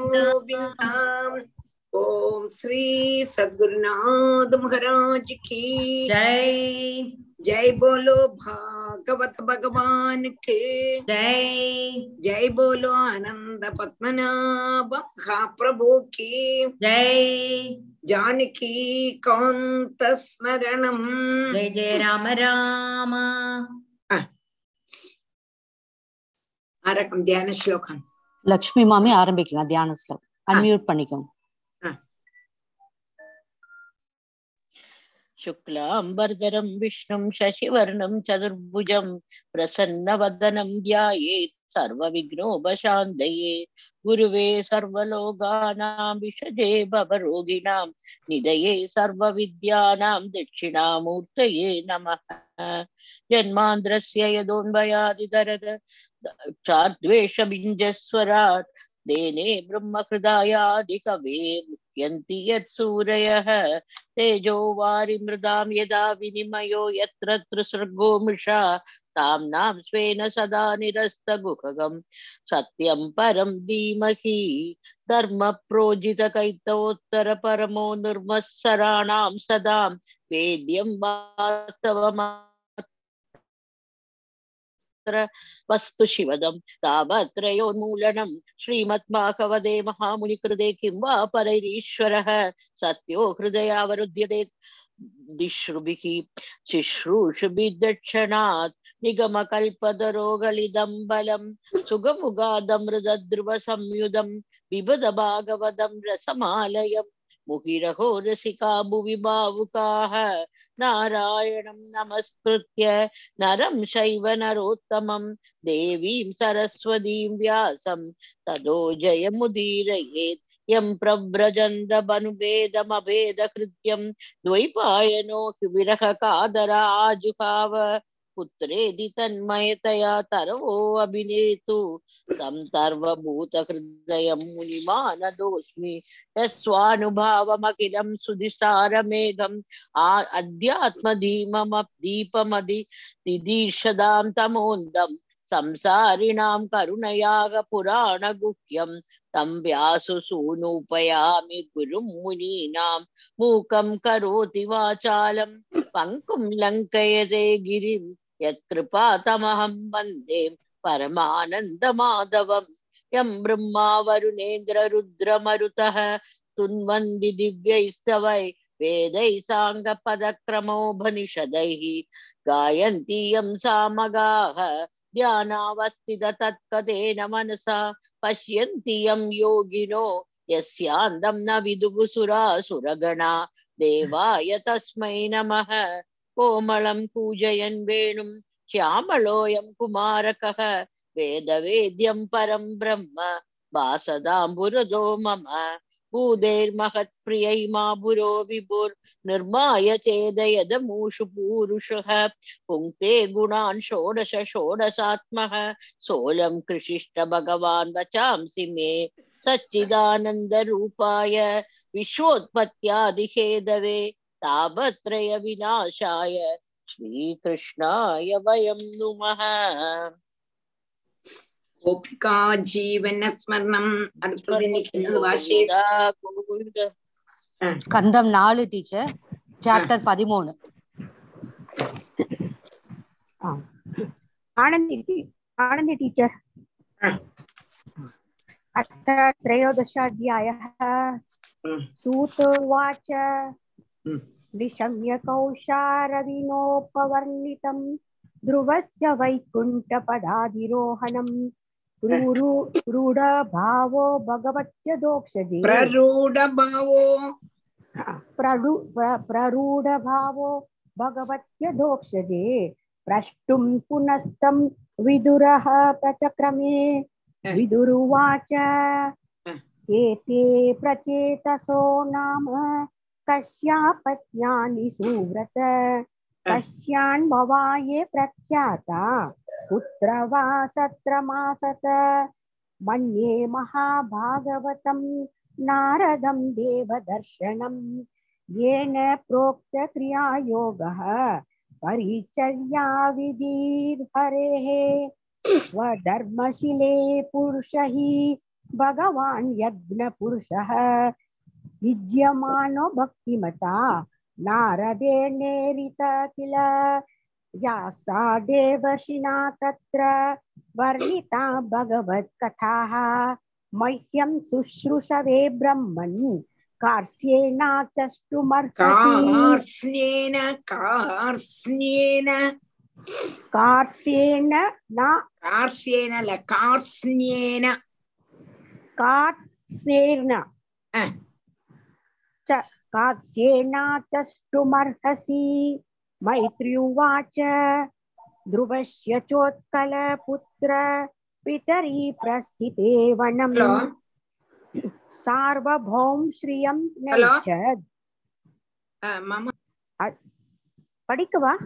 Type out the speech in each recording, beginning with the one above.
गोविन्दाम् ओम श्री सद्गुरुनाथ महाराज की जय जय बोलो भागवत भगवान के जय जय बोलो आनंद पद्मनाभ महाप्रभु की जय जानकी कांत स्मरणम जय जय राम राम ஆரக்கம் தியான ஸ்லோகம் லக்ஷ்மி மாமி ஆரம்பிக்கலாம் தியான ஸ்லோகம் அன்மியூட் பண்ணிக்கோங்க शुक्लाम्बरधरं विष्णुं शशिवर्णं चतुर्भुजं प्रसन्नवदनं ध्यायेत् सर्वविघ्नोपशान्तये गुरुवे सर्वलोकानां विषजे भवरोगिणां निधये सर्वविद्यानां दक्षिणामूर्तये नमः जन्मान्द्रस्य यदोन्वयादिदरद चार्द्वेषबिञ्जस्वराट् देने ब्रह्मकृदायादिकवे मुह्यन्ति यत्सूरयः तेजो वारिमृदां यदा विनिमयो यत्र त्रिसर्गो मृषा ताम्नां स्वेन सदा निरस्तगुहगं सत्यं परं धीमहि धर्मप्रोजितकैतवोत्तरपरमो निर्मत्सराणां सदा वेद्यं वास्तवमा वस्तु शिवदं तावत्रयोन्मूलनं श्रीमद्माकवदे महामुनिकृते किं वा परैरीश्वरः सत्यो हृदयावरुध्यते दिश्रुभिः शुश्रूषुभिदक्षणात् निगमकल्पतरोगलिदं बलं सुगमुगादमृतध्रुवसंयुधं बिबद भागवतं रसमालयम् मुहिरहो रसिका भुवि भावुकाः नारायणं नमस्कृत्य नरं शैव नरोत्तमं देवीं सरस्वतीं व्यासं तदो जयमुदीरयेत् यं प्रव्रजन्दमनुभेदमभेदकृत्यं द्वैपायनो विरहकादराजुहाव पुत्रेदि तन्मयतया तरवो अभिनेतु तं सर्वभूतहृदयं मुनिमानदोऽस्मि यस्वानुभावमखिलं सुधिसारमेघम् अध्यात्मधीममदीपमदि दिदीर्षदां तमोन्दं संसारिणां करुणयाग पुराणगुह्यं तं व्याससूनुपयामि गुरुं मुनीनां मूकं करोति वाचालं पङ्कुं लङ्कयते गिरिं यत्कृपातमहं वन्दे परमानन्दमाधवम् यं ब्रह्मा वरुणेन्द्ररुद्रमरुतः तुन्वन्ति दिव्यैस्तवै वेदैः साङ्गपदक्रमोपनिषदैः गायन्ति यं सामगाः ध्यानावस्थित तत्कथेन मनसा पश्यन्ति यं योगिनो यस्यान्दं न विदुः सुरासुरगणा देवाय तस्मै नमः कोमलं पूजयन् वेणुं श्यामलोऽयं कुमारकः वेदवेद्यं परं ब्रह्म वासदाम्बुरदो मम भूदेर्महत्प्रियै मा पुरो विभुर्निर्माय चेदयदमूषु पूरुषः पुङ्क्ते गुणान् षोडश षोडशात्मः सोऽलं कृषिष्ट भगवान् वचांसि मे सच्चिदानन्दरूपाय विश्वोत्पत्त्यादिहेदवे तापत्रय विनाशाय श्रीकृष्णाय वयं नुमः கோபிகா ஜீவன ஸ்மரணம் அடுத்தது இன்னைக்கு என்னது வாசி गोविन्द ஸ்கந்தம் நாலு டீச்சர் சாப்டர் பதிமூணு आनंदी टी- आनंदी टीचर हा. अत्र त्रयोदशाध्यायः हम्म. सूतोवाच हम्म. निशम्य कौशारविनोपवर्णितं ध्रुवस्य वैकुण्ठपदाधिरोहणम् क्रूरु क्रूढभावो भगवत्यदोक्षजे பிரரூட பாவோ प्रडु प्र- प्ररूढभावो भगवत्यदोक्षजे प्रष्टुं पुनस्तं विदुरः प्रचक्रमे विदुरुवाच एते प्रचेतसो नाम कस्यापत्यानि सुव्रत कस्यान् भवाये प्रख्याता कुत्र वा सत्रमासत मन्ये महाभागवतं नारदं देवदर्शनं येन प्रोक्तक्रियायोगः परिचर्याविधिर्हरेः स्वधर्मशिले पुरुष हि भगवान् यज्ञपुरुषः युज्यमानो भक्तिमता नारदेर्नेरित किल यासा देवर्षिणा तत्र वर्णिता भगवत्कथाः मह्यं शुश्रूषवे ब्रह्मन् कार्स्येनाचष्टुमर्हसि कार्स्नेन कार्स्नेन कार्स्येन न कार्स्येन ल कार्स्न्येन कार्स्येन अ. च कार्स्येनाचष्टुमर्हसि मैत्री उवाच ध्रुवस्य चोत्कलपुत्र पितरी प्रस्थिते वनम् ஹலோ सार्वभौम श्रियं Hello? नैच्छद् மம படிக்கவா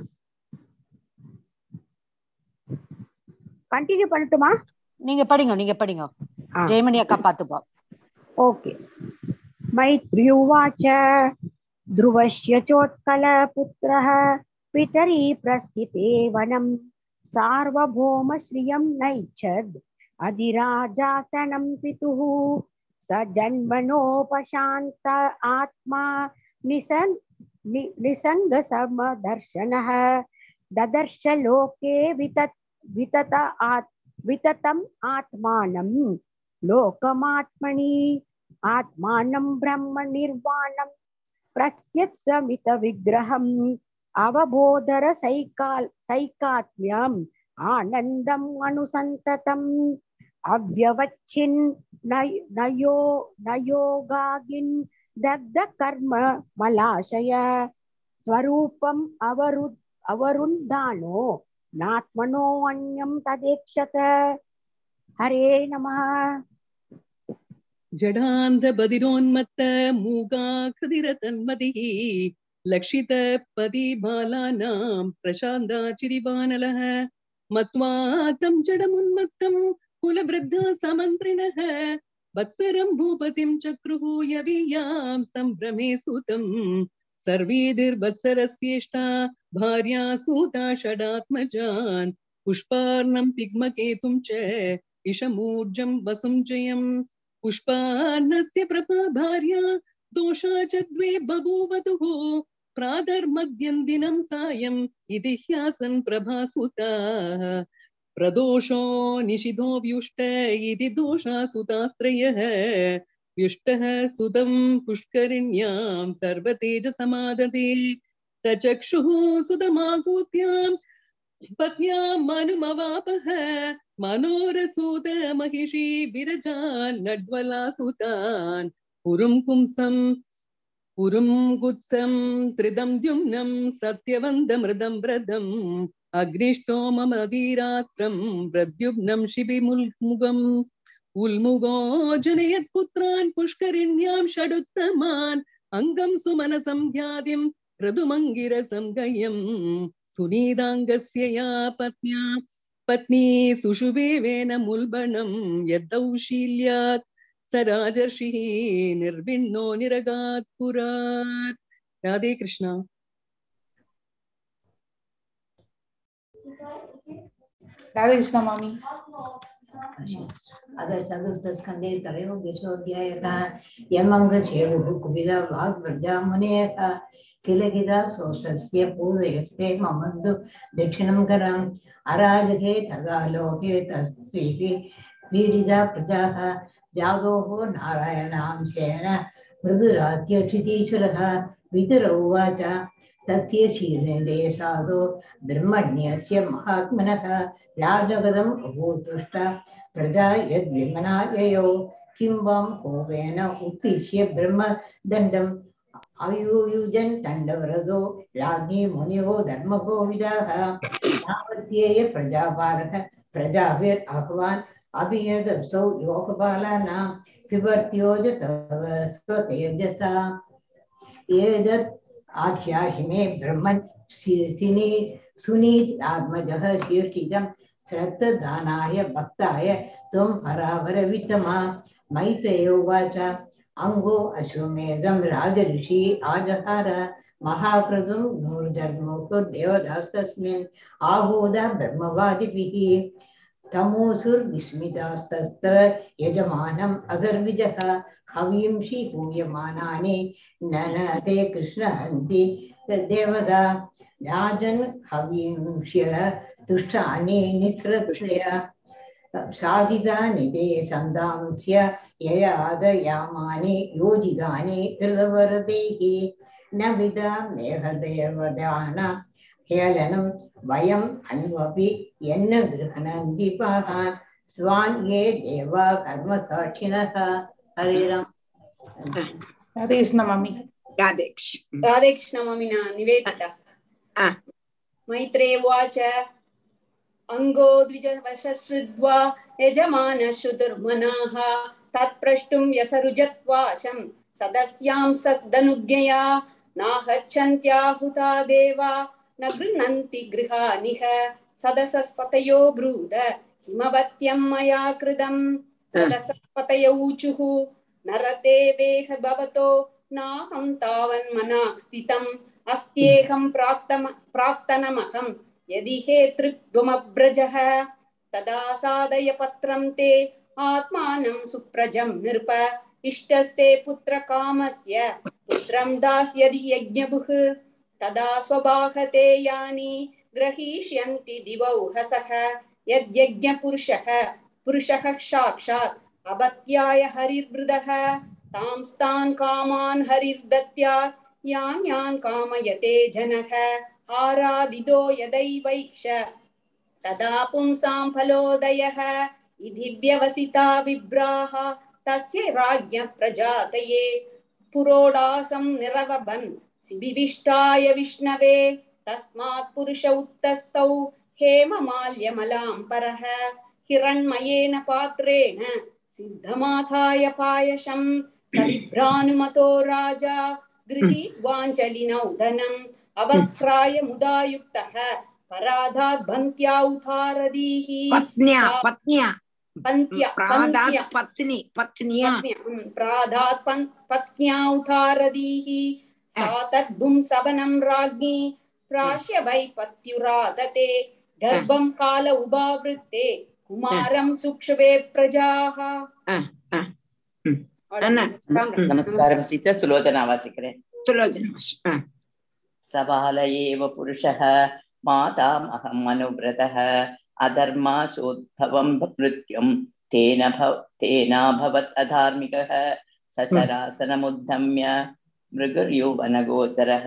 கண்டினியூ பண்ணட்டுமா நீங்க படிங்க நீங்க படிங்க ஆ. ஜெயமணி அக்கா பாத்துப்போம் ओके मैत्री उवाच ध्रुवस्य चोत्कलपुत्रः पितरी प्रस्थिते वनं सार्वभौमश्रियं नैच्छद् अधिराजासनं पितुः स जन्मनोपशान्त आत्मा निसङ् नि, निसङ्गसमदर्शनः ददर्श लोके वितत् वितत आत् विततम् आत्मानं लोकमात्मनि आत्मानं ब्रह्मनिर्वाणं प्रस्यत्समितविग्रहम् अवबोधर सैकाल् सैकात्म्यम् आनन्दम् अनुसन्ततम् अव्यवच्छिन् नय- नयो नयोगागिन् दग्धकर्म मलाशय स्वरूपम् अवरु अवरुन्धानो नात्मनो अन्यं तदेक्षत हरे नमः जडान्धबधिरोन्मत्त मूगाकृतिरतन्मतिः लक्षित पदिबालानां प्रशान्ताचिरिबानलः मत्वा तं जडमुन्मत्तं कुलवृद्धा समन्त्रिणः वत्सरं भूपतिं चक्रुः यवीयां सम्भ्रमे सुतम् सर्वेदिर्वत्सरस्येष्टा भार्या सूता षडात्मजान् पुष्पार्णं पिग्मकेतुं च इषमूर्जं वसुं जयम् पुष्पान्नस्य प्रभा भार्या दोषा च द्वे बभूवधुः प्रातर्मद्यं दिनं सायम् इति ह्यासन् प्रभासुताः प्रदोषो निशिधो व्युष्ट इति दोषा सुतास्त्रयः व्युष्टः सुतं पुष्करिण्यां सर्वतेजसमादते तचक्षुः सुतमाकूत्यां पत्न्यां मनुमवापः मनोरसूत महिषी विरजान् नड्वलासुतान् पुरुं पुंसं पुरुं गुत्सं त्रिदं द्युम्नं सत्यवन्दमृदं व्रतम् अग्निष्टो मम धीरात्रं प्रद्युम्नं शिबिमुल्मुगम् उल्मुगो जनयत् पुत्रान् पुष्करिण्यां षडुत्तमान् अङ्गं सुमनसं ध्यादिं क्रतुमङ्गिरसं गयम् सुनीदाङ्गस्य या पत्न्या पत्नी सुषुवेवेन मुल्बणं यद्दौशील्यात् स राजर्षिः निर्विण्णो निरगात् पुरात् राधे कृष्ण राधे कृष्ण मामी अथ चतुर्थस्कन्धे त्रयोदशोऽध्यायः यमङ्गचेरुः कुबिल वाग्व्रजामुनेः किल किला सोऽसस्य पूजयस्ते ममन्दु दक्षिणं करम् अराजके तदा लोके तस्त्रीः पीडिता प्रजाः जागोः नारायणांशेन मृदुरात्यक्षितीश्वरः वितुर उवाच तस्य शीलेन्दे साधो ब्रह्मण्यस्य महात्मनः राजगदम् अभूतुष्ट प्रजा यद्विमनाययो किं वां कोपेन उत्तिष्य ब्रह्मदण्डम् आयुयुजन् दण्डवरदो राज्ञी मुनिवो धर्मकोविदाः नावत्येय प्रजापालक प्रजाभिर् आह्वान् अभियदसौ लोकपालानां पिबर्त्योज तव स्वतेजसा एतत् आख्याहिमे ब्रह्मन् सि- सिनि सुनीत् आत्मजः शीर्षितं श्रद्धदानाय भक्ताय त्वं परावरवित्तमा मैत्रेय उवाच अङ्गो अश्वमेधं राजऋषि आजहार महाक्रतुं नूर्जन्मोको देवदास्तस्मिन् आहूद ब्रह्मवादिभिः तमोसुर्विस्मितास्तस्त्र यजमानम् अधर्विजः हवींषि हूयमानानि ननते कृष्णहन्ति देवता राजन् हवींष्य तुष्टानि निःसृत्य साधितानि ते सन्दांस्य ययादयामानि योजितानि कृतवरदैः न विदा मेहदेवदान हेलनं वयम् अन्वपि यन्न गृह्णन्ति पाहान् स्वान् ये देवा कर्मसाक्षिणः हरे राम राधे कृष्ण मामी राधेक्ष राधे कृष्ण मम्मी न निवेदिता आ. मैत्रे उवाच अङ्गो द्विजवशश्रुत्वा यजमानश्रुतिर्मनाः तत्प्रष्टुं यसरुजत्वाशं सदस्यां सदनुज्ञया नाहच्छन्त्याहुता देवा न गृह्णन्ति गृहानिह सदसस्पतयो ब्रूद हिमवत्यं मया कृतं सदसस्पतय ऊचुः नरते वेह भवतो नाहं तावन्मना स्थितम् अस्त्येहं प्राक्तम प्राक्तनमहं यदि हे तृग्त्वमब्रजः तदा सादय पत्रं ते आत्मानं सुप्रजं नृप इष्टस्ते पुत्रकामस्य पुत्रं दास्यदि यज्ञभुः तदा स्वबाहते यानि ग्रहीष्यन्ति दिवौहसः यद्यज्ञपुरुषः पुरुषः साक्षात् अपत्याय हरिर्वृदः तां स्तान् कामान् हरिर्दत्या यान् यान् कामयते जनः आराधितो यदैवैक्ष तदा पुंसां फलोदयः इति व्यवसिता विभ्राः तस्य राज्ञ प्रजातये पुरोडासं निरवबन् सिबिविष्टाय विष्णवे तस्मात् पुरुष उत्तस्तौ हेममाल्यमलां परः हिरण्मयेन पात्रेण सिद्धमाथाय पायशं सविभ्रानुमतो राजा गृहीत्वाञ्जलिनौदनम् अवक्राय मुदा युक्तः पराधात् भन्त्या उतारदीः पत्न्या सा- पत्न्या पन्त्या प्रादात् पन्त्या पत्नी पत्न्या पत्न्या, हम्म, प्रादात् पन्- पत्न्या उतारदीः सा तद्भुं सवनं राज्ञी प्राश्य वै पत्युरादते गर्भं काल उभावृत्ते कुमारं सुक्षवे प्रजाः அண்ணா. நமஸ்காரம் சீதா சுலோச்சனா வாசிக்கிறேன் சுலோச்சனா सबाल एव पुरुषः मातामहम् अनुव्रतः अधर्माशोद्भवं मृत्युं तेन भव तेनाभवत् अधार्मिकः सशरासनमुद्धम्य मृगुर्यौवनगोचरः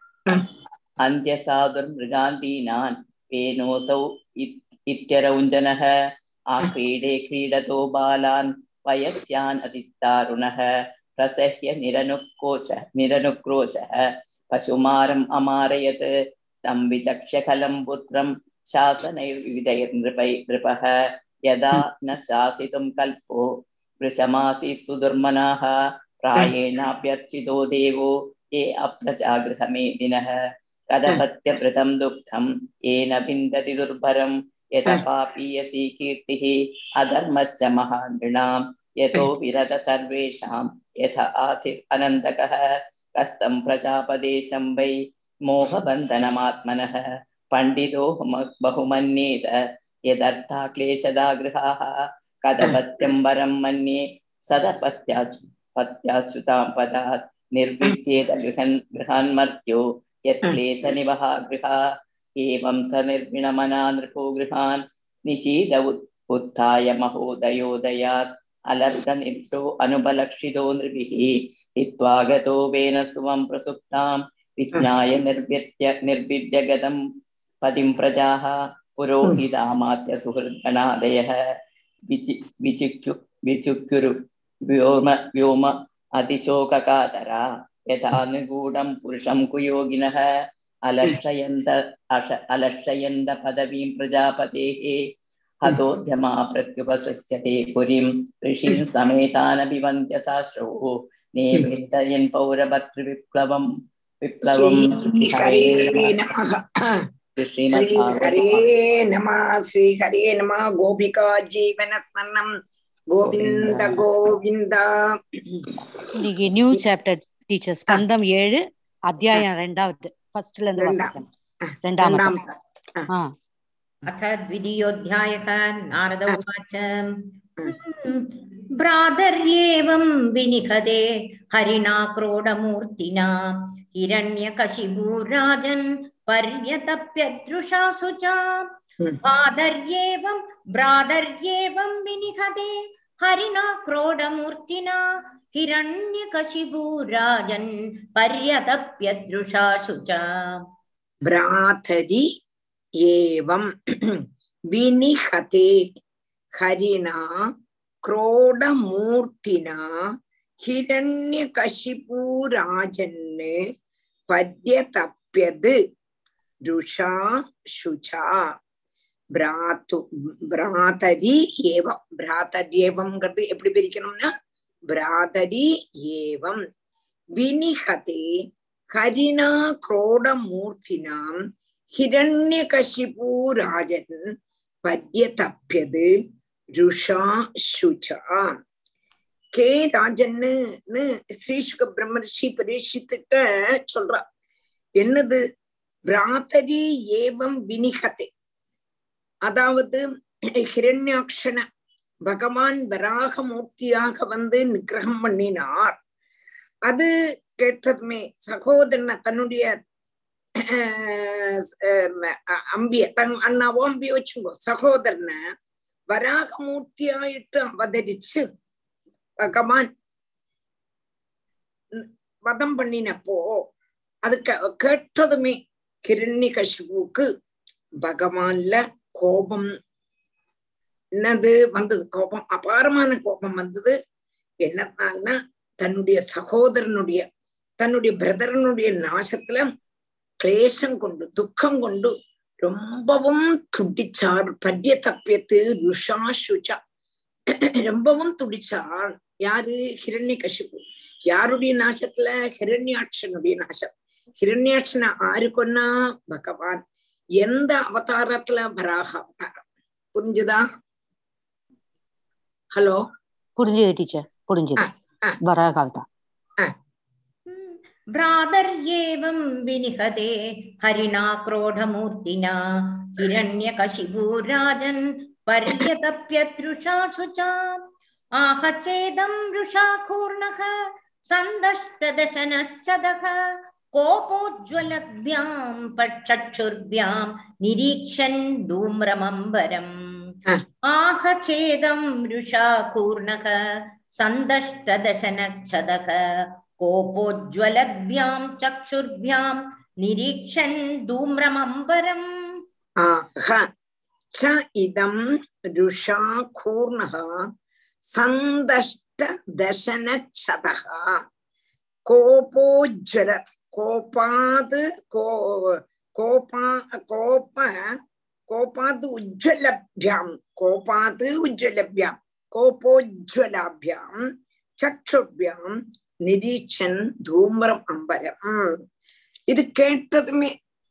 अन्त्यसाधुर्मृगान्तीनान् वेनोऽसौ इत्- इत्यरौञ्जनः आक्रीडे क्रीडतो बालान् वयस्यान् अतितारुणः प्रसह्य निरनुक्रोशः निरनुक्रोशः पशुमारम् अमारयत् तं विचक्ष्य खलं पुत्रं शासनैर्विजयनृपै नृपः यदा न शासितुं कल्पो वृषमासीत् सुदुर्मनाः प्रायेणाभ्यर्चितो देवो ये अप्रजागृहमेदिनः कदपत्यभृतं दुःखं येन विन्दति दुर्भरं यत पापीयसी कीर्तिः अधर्मस्य महानृणां यतो विरत सर्वेषां यथ आधिर् अनन्तकः कस्तं प्रजापदेशं वै मोहबन्धनमात्मनः पण्डितो हुम- बहुमन्येत यदर्था क्लेशदा गृहाः कदपत्यं वरं मन्ये सदपत्याच् पत्याच्युतां पदात् निर्विद्येत गृहन् गृहान्मर्त्यो यत्क्लेशनिवहा गृहा एवं स निर्विणमना नृपो गृहान् निशीद उत्- उत्थाय महोदयोदयात् अलर्कनिष्ठो अनुपलक्षितो नृभिः हित्वा गतो वेन सुवं प्रसुप्तां विज्ञाय निर्व्यत्य निर्विद्य गतं पतिं प्रजाः पुरोहितामात्य सुहृद्गणादयः विचि विचिक्यु विचुक्युरु व्योम व्योम अतिशोककातरा यथा निगूढं पुरुषं कुयोगिनः अलक्षयन्त अश अलक्षयन्त पदवीं प्रजापतेः हतोद्यमा प्रत्युपसृत्यते पुरीं ऋषीं समेतानभिवन्त्य साश्रवो नेवेदयन् पौरभर्तृविप्लवं विप्लवं श्रीहरे नमः श्रीहरे नमः श्रीहरे नमः गोपिका जीवनस्मरणं கோவிந்த கோவிந்த இன்னைக்கு நியூ சாப்டர் டீச்சர் ஸ்கந்தம் ஏழு அத்தியாயம் ரெண்டாவது ஃபர்ஸ்ட்ல இருந்து ரெண்டாம். வாசிக்கணும் ரெண்டாம் ரெண்டாம் ஆ अथ द्वितीयोऽध्यायः नारद उवाच भ्रातर्येवं विनिहते हरिणा क्रोडमूर्तिना हिरण्यकशिभूराजन् पर्यतप्यदृशासु च फादर्येवं भ्रातर्येवं विनिहते हरिणा क्रोडमूर्तिना हिरण्यकशिभूराजन् पर्यतप्यदृशासु च भ्रातरि एवं विनिहते हरिणा क्रोडमूर्तिना हिरण्यकशिपूराजन् पर्यतप्यद् रुषा शुचा பிராத்து பிராதரி ஏவம் பிராதரியேவம்ங்கிறது எப்படி பிரிக்கணும்னா பிராதரி ஏவம் வினிஹதே ஹரிணா குரோட மூர்த்தினாம் ஹிரண்யகசிபு ராஜன் பத்யதப்பியது ருஷா சுச்சா கே ராஜன்னு ஸ்ரீசுக பிரம்மரிஷி பரீட்சித்துட்ட சொல்றா என்னது பிராத்தரி ஏவம் வினிகதே அதாவது ஹிரண்யாட்சண பகவான் வராக மூர்த்தியாக வந்து நிகிரகம் பண்ணினார் அது கேட்டதுமே சகோதரனை தன்னுடைய அம்பிய தன் அண்ணாவோ அம்பிய வச்சுங்கோ சகோதரனை வராக மூர்த்தியாயிட்டு அவதரிச்சு பகவான் வதம் பண்ணினப்போ அது கேட்டதுமே கிரண்ய கசுவுக்கு பகவான்ல கோபம் என்னது வந்தது கோபம் அபாரமான கோபம் வந்தது என்னன்னால்னா தன்னுடைய சகோதரனுடைய தன்னுடைய பிரதரனுடைய நாசத்துல கிளேசம் கொண்டு துக்கம் கொண்டு ரொம்பவும் துடிச்சார் பத்திய தப்பியத்து ருஷா சுச்சா ரொம்பவும் துடிச்சார் யாரு ஹிரண்ய கசிப்பு யாருடைய நாசத்துல ஹிரண்யாட்சனுடைய நாசம் ஹிரண்யாட்சனை ஆறு கொன்னா பகவான் எந்த அவதாரத்துல வராக அவதாரம் புரிஞ்சுதா ஹலோ புரிஞ்சுது டீச்சர் புரிஞ்சுது வராக அவதாரம் भ्रातर्येवं विनिहते हरिणा क्रोढमूर्तिना हिरण्यकशिभूराजन् पर्यतप्यतृषासु च आहचेदं वृषाकूर्णः सन्दष्टदशनश्चदः कोपोज्ज्वलभ्यां पक्षक्षुर्भ्यां निरीक्षन् धूम्रमम्बरम् आहचेदं वृषाकूर्णः सन्दष्टदशनच्छदः कोपोज्ज्वलद्भ्यां चक्षुर्भ्यां निरीक्षन् धूम्रमम्बरम् आह च इदं रुषा कूर्णः सन्दष्टदशनच्छदः कोपोज्ज्वलत् कोपात् को कोपा कोप कोपात् उज्ज्वलभ्यां कोपात् उज्ज्वलभ्यां कोपोज्ज्वलाभ्यां चक्षुभ्यां நிரீட்சன் தூமரம் அம்பரம் இது கேட்டதுமே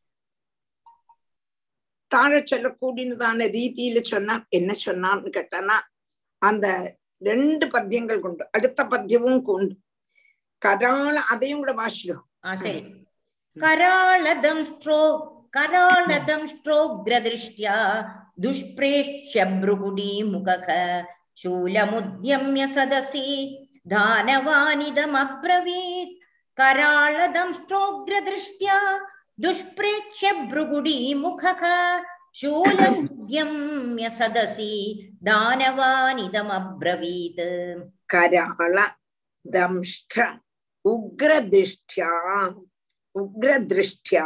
தாழ சொல்லக்கூடியதான ரீதியில சொன்னார் என்ன சொன்னார்னு கேட்டானா அந்த ரெண்டு பத்தியங்கள் கொண்டு அடுத்த பத்தியமும் கொண்டு கராள அதையும் கூட வாசிடும் சரி कराळदंष्ट्रो कराळदंष्ट्रोग्रदृष्ट्या दुष्प्रेक्ष्य भ्रुगुडीमुखः शूलमुद्यम्य सदसि दानवानिदमब्रवीत् कराळदंष्ट्रोग्रदृष्ट्या दुष्प्रेक्ष्य भ्रुगुडीमुखः शूलमुद्यम्य सदसि दानवानिदमब्रवीत् കരാള ദംഷ്ട്ര ഉഗ്രദൃഷ്ട്യാ ഉഗ്രദൃഷ്ട്യാ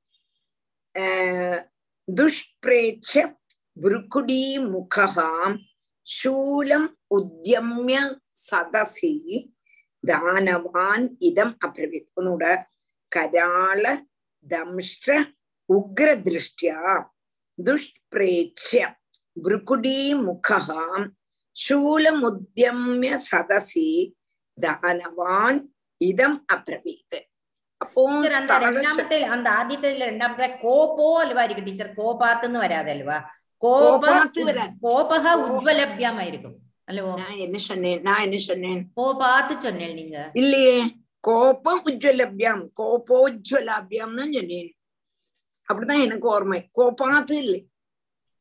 ദുഷ്പ്രേക്ഷ്യ ഭൃക്കുടീമുഖ ശൂലം ഉദ്യമ്യ സദസി ദാനവാൻ ഇതം അബ്രവീത് ഒന്നുകൂടെ കരാള ദംഷ്ട്ര ഉഗ്രദൃഷ്ട്യാ ദുഷ്പ്രേക്ഷ്യ ഭൃക്കുടീമുഖ ശൂലമുദ്യമ്യ സദസി ദാനവാൻ ഇതം അബ്രവീത് അപ്പോ ടീച്ചർ அந்த രണ്ടാമത്തെ அந்த ആദ്യത്തേതിൽ രണ്ടാമത്തെ കോപ്പോ അല്വാ ഇരിക്കും ടീച്ചർ കോപാത്ത് വരാതെ അല്വാ കോപ கோபாத்து வராது. கோபக உஜ்வலபியமாயிருக்கும் அல்லவோ நான் என்ன சொன்னேன் நான் என்ன சொன்னேன் கோபாத்து சொன்னேன் நீங்க இல்லையே கோபம் உஜ்வலபியாம் கோபோஜ்வலாபியாம் தான் சொன்னேன் அப்படிதான் எனக்கு ஓர்மை கோபாத்து இல்லை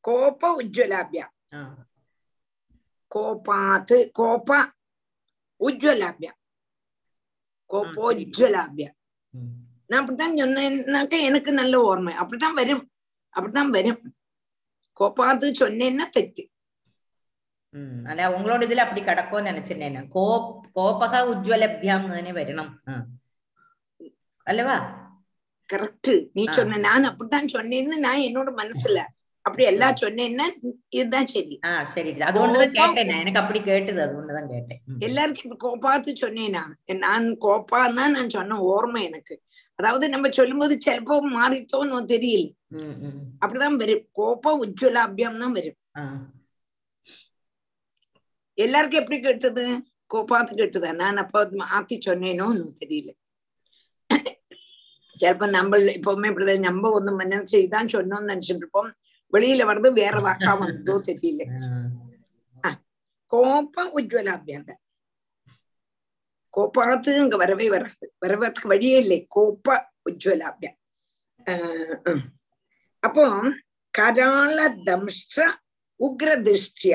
கோப உஜ்வலாபியா ஆ. கோபாத்து கோப உஜ்வலாபியா கோபோஜ்வலாபியா ம். நான் அப்படித்தான் சொன்னேன்னாக்க எனக்கு நல்ல ஓர்மை அப்படித்தான் வரும் அப்படித்தான் வரும் கோபாத்து சொன்னேன்னா தெத்து ഉം. അല്ല ഉങ്ങളോട് ഇതിൽ അപ്പടി കിടക്കുമെന്ന് നനച്ചിട്ടേന കോ കോപക ഉജ്വലഭ്യാം തന്നെ വരണം ആ. അല്ലവാ கரெக்ட் நீ ஆ. சொன்ன நான் அப்படித்தான் சொன்னேன்னு நான் என்னோட மனசுல அப்படி எல்லாம் சொன்னேன்னா இதுதான் சரி ஆ சரி അതുകൊണ്ടുதான் கேட்டேன் நான். எனக்கு அப்படி கேட்டது അതുകൊണ്ടുதான் கேட்டேன் ம். எல்லாருக்கும் இப்ப கோபாத்து சொன்னேனா நான் கோப்பான்னு தான் நான் சொன்ன ஓர்மை எனக்கு அதாவது நம்ம சொல்லும்போது சிலப்போ மாறித்தோன்னு தெரியல ம், ம். அப்படிதான் வரும் கோபம் உஜ்வலாபியம் தான் வரும் ஆ. எல்லாருக்கும் எப்படி கேட்டது கோபாத்து கேட்டதா நான் அப்ப மாத்தி சொன்னேனோன்னு தெரியல சிலப்போ நம்ம எப்பவுமே இப்படிதான் நம்ம ஒண்ணு மனசு இதான் சொன்னோம்னு நினைச்சிட்டு இருப்போம் வெளியில வர்றது வேற வாக்கா வந்ததோ தெரியல ஆ. கோப உஜ்வலாபியம் தான் கோபாத்து இங்க வரவே வராது வரவதுக்கு வழியே இல்லை கோப உஜ்வலாபியம் ஆஹ் உம். அப்போ கராள தம்ஷ்ட உக்ர திருஷ்டியா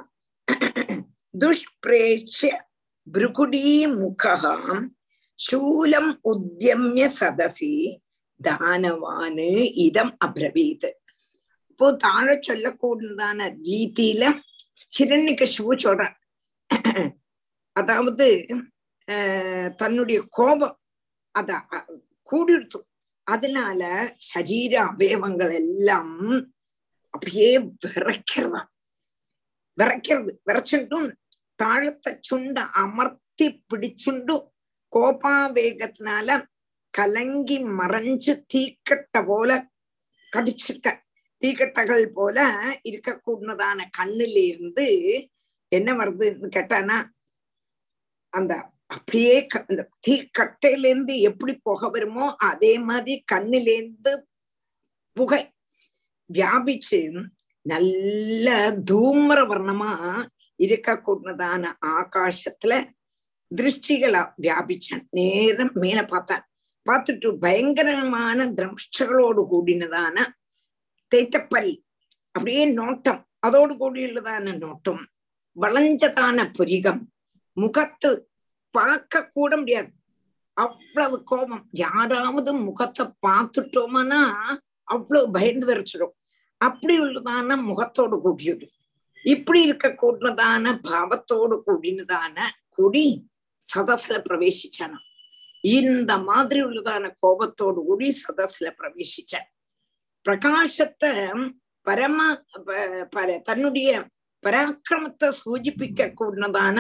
துஷ்பிரேட்சிய பிருகுடி முகம் ശൂലം ഉദ്യമ്യ സദസി ദാനവാന് ഇതം അബ്രവീത് இப்போ தாழ சொல்லக்கூடியதான ரீதியில ஹிரண்யகசிபு சொல்றான் அதாவது ஆஹ் தன்னுடைய கோபம் அத அ- கூடிடுத்து அதனால சரீர அவயவங்கள் எல்லாம் அப்படியே விரைக்கிறதா விரைக்கிறது விரைச்சுட்டும் தாழத்த சுண்ட அமர்த்தி பிடிச்சுண்டும் கோபாவேகத்தினால கலங்கி மறைஞ்சு தீக்கட்ட போல கடிச்சிருக்க தீக்கட்டைகள் போல இருக்கக்கூடியதான கண்ணுல இருந்து என்ன வருதுன்னு கேட்டானா அந்த அப்படியே க- அந்த தீக்கட்டையில இருந்து எப்படி புகை வருமோ அதே மாதிரி கண்ணுல இருந்து புகை வியாபிச்சு நல்ல தூமர வர்ணமா இருக்கக்கூடியதான ஆகாசத்துல திருஷ்டிகளா வியாபிச்சான் நேரம் மேல பார்த்தான் பார்த்துட்டு பயங்கரமான திரம்ஷ்டங்களோடு கூடினதான தேட்டப்பல் அப்படியே நோட்டம் அதோடு கூடியுள்ளதான நோட்டம் வளைஞ்சதான புரிகம் முகத்து பார்க்க கூட முடியாது அவ்வளவு கோபம் யாராவது முகத்தை பார்த்துட்டோம்னா அவ்வளவு பயந்து வரைச்சிடும் அப்படி உள்ளதான முகத்தோடு கூடியது இப்படி இருக்க கூடினதான பாவத்தோடு கூடினதான கூடி சதஸ்ல பிரவேசிச்சானா இந்த மாதிரி உள்ளதான கோபத்தோடு கூடி சதஸ்ல பிரவேசிச்சான் பிரகாசத்தை பரம ப- பர- தன்னுடைய பராக்கிரமத்தை சூചിപ്പിக்க கூடதான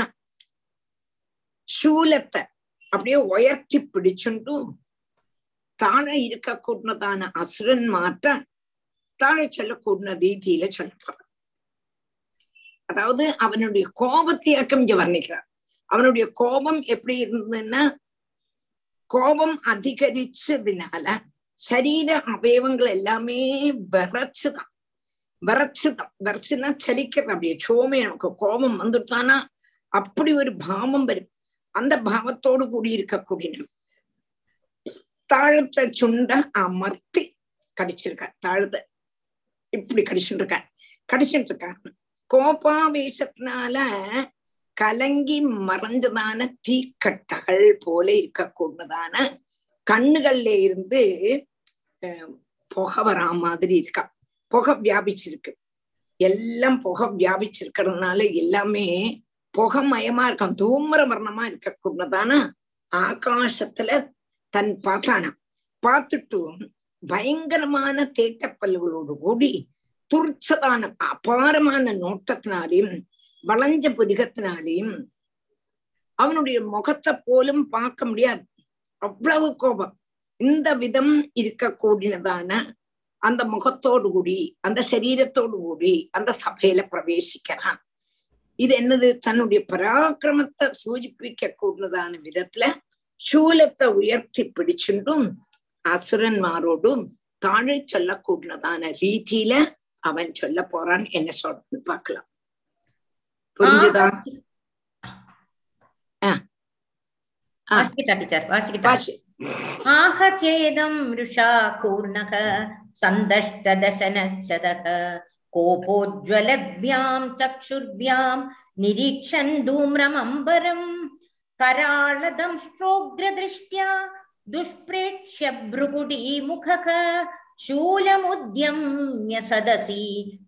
ശൂലത്തെ அப்படியே உயர்த்தி பிடிச்சுண்டும் தாழെ இருக்க கூடதான அசுரன்மார்ட்ட தாழെ சொல்லக்கூட ரீதியில சொல்லப்படுற அதாவது அவனுடைய கோபத்தையாக்கம் இங்க வர்ணிக்கிறார் அவனுடைய கோபம் எப்படி இருந்ததுன்னா கோபம் அதிகரிச்சதுனால சரீர அவயவங்கள் எல்லாமே விரைச்சுதான் விரைச்சுதான் விரைச்சுன்னா சலிக்கிறது அப்படியே சோமே நமக்கு கோபம் வந்துட்டானா அப்படி ஒரு பாவம் வரும் அந்த பாவத்தோடு கூடி இருக்கக்கூடிய தாழத்தை சுண்ட அமர்த்தி கடிச்சிருக்கான் தாழத்தை இப்படி கடிச்சுட்டு இருக்கான் கடிச்சுட்டு இருக்கான் கோபாவேசத்தினால கலங்கி மறைஞ்சதான தீக்கட்டகள் போல இருக்கக்கூடதான கண்ணுகள்ல இருந்து அஹ், புகை வரா மாதிரி இருக்கா புகை வியாபிச்சிருக்கு எல்லாம் புகை வியாபிச்சிருக்கிறதுனால எல்லாமே புகமயமா இருக்கான் தூமர வர்ணமா இருக்கக்கூடதான ஆகாசத்துல தன் பார்த்தானா பார்த்துட்டு பயங்கரமான தேட்டப்பல்களோடு கூடி துர்ச்சதான அபாரமான நோட்டத்தினாலையும் வளைஞ்ச புரிகத்தினாலையும் அவனுடைய முகத்தை போலும் பார்க்க முடியாது அவ்வளவு கோபம் இந்த விதம் இருக்கக்கூடியதான அந்த முகத்தோடு கூடி அந்த சரீரத்தோடு கூடி அந்த சபையில பிரவேசிக்கிறான் இது என்னது தன்னுடைய பராக்கிரமத்தை சூചിപ്പിக்க கூடதான விதத்துல சூலத்தை உயர்த்தி பிடிச்சுண்டும் அசுரன்மாரோடும் தாழை சொல்லக்கூடதான ரீதியில அவன் சொல்ல போறான் என்ன சொல்றன்னு பார்க்கலாம் புரிஞ்சுதா ஆ. வாசிக்கிட்டா டீச்சர் வாசிக்கிட்டா பாஷ் ஆஹ சேதம் ருஷா கூர்ணக சந்தஷ்டதசனச்சதக कोपोज्ज्वलभ्यां चक्षुर्भ्यां निरीक्षन् धूम्रमम्बरम् कराळदंष्ट्रोग्रदृष्ट्या दुष्प्रेक्ष्य भ्रुकुटीमुखः शूलमुद्यम्य सदसि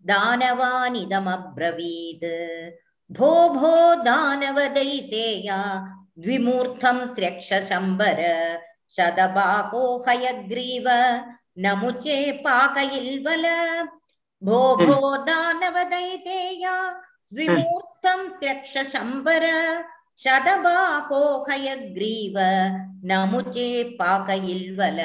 दानवानिदमब्रवीत् भो भो दानवदैतेया द्विमूर्धं त्र्यक्षशम्बर शतबाहो हयग्रीव नमुचे पाकयिल्वल भो भो दानवदैतेया द्विमूर्धं त्र्यक्षशम्बर शतबाहो हयग्रीव नमुचे पाकयिल्वल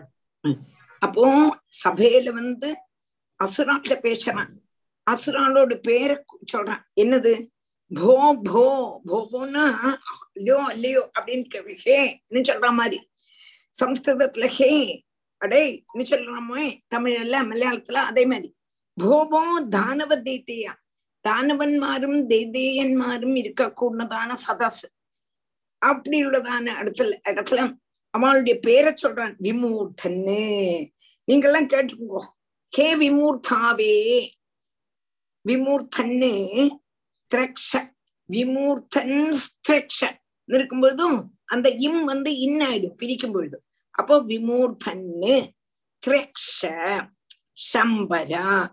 அப்போ சபையில வந்து அசுராட்ட பேசுறான் அசுராளோட பேரை சொல்றான் என்னது போ போ போன்னா இல்லையோ இல்லையோ அப்படின்னு கேள்வி ஹேன்னு சொல்ற மாதிரி சம்ஸ்கிருதத்துல ஹே அடே இன்னும் சொல்றாமோ தமிழ்ல மலையாளத்துல அதே மாதிரி போபோ தானவ தைத்தியா தானவன்மாரும் தைதேயன்மாரும் இருக்கக்கூடதான சதஸ் அப்படி உள்ளதான இடத்துல இடத்துல அவளுடைய பேரை சொல்றான் விமூர்த்தன்னு நீங்கெல்லாம் கேட்டுக்கோ ஹே விமூர்த்தாவே விமூர்த்தன்னு திரக்ஷ விமூர்த்தன் ஸ்திரக்ஷ இருக்கும்பொழுதும் அந்த இம் வந்து இன்னாயிடும் பிரிக்கும் பொழுது அப்போ விமூர்த்தன்னு திரக்ஷ சம்பர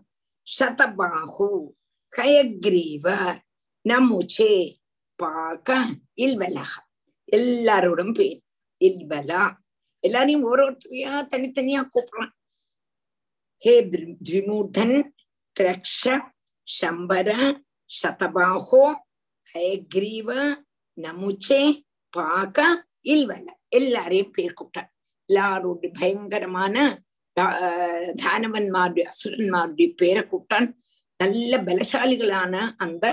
சதபாகு ஹயக்ரீவ நமுச்சே பாக்க இல்வலக எல்லாரோடும் பேர் இல்வலா எல்லாரையும் ஒருத்தரையா தனித்தனியா கூப்பிடுறான் ஹே திரிமூர்தன் திரக்ஷ சம்பர சதபாஹோ ஹயக்ரீவ நமுச்சே பாக்க இல்வல எல்லாரையும் பேர் கூப்பிட்டார் எல்லாரோட பயங்கரமான தானவன்மாருடைய அசுரன்மாருடைய பேரை கூப்பிட்டான் நல்ல பலசாலிகளான அந்த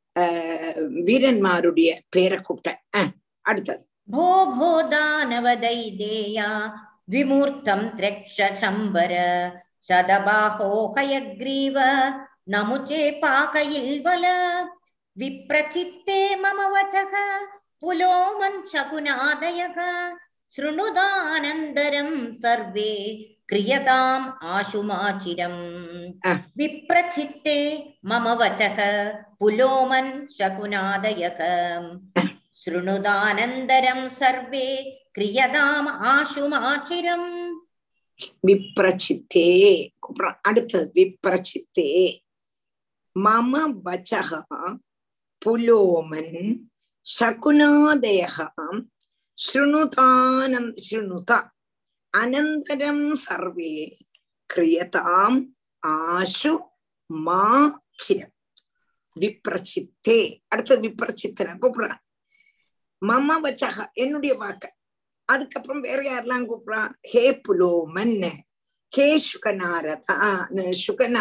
வீரன்மாருடைய பேரை கூப்பிட்டேன் அடுத்தது भो भो दानवदैदेया विमूर्तं त्र्यक्षचम्बर सदबाहो हयग्रीव नमुचे पाकयिल्वल विप्रचित्ते मम वचः पुलोमन् शकुनादयः शृणुदानन्दरं सर्वे क्रियताम् आशुमाचिरम् विप्रचित्ते मम वचः पुलोमन् शकुनादयः शृणुदानन्दरं सर्वे क्रियताम् आशुमाचिरम् விப்ரச்சித்தே கூப்பிடுறான் அடுத்தது விப்ரச்சித்தே மம வச்சக புலோமன் சகுனாதயக ஸ்ருணுதானந்த் ஸ்ருணுத அனந்தரம் சர்வே கிரியதாம் ஆஷு மா சிரம் விப்ரச்சித்தே அடுத்த விப்ரச்சித்தனை கூப்பிடுறான் மம வச்சக என்னுடைய வாக்க அதுக்கப்புறம் வேற யாரெல்லாம் கூப்பிடுறா ஹே புலோமன் ஹே சுகநாரதா சுகனா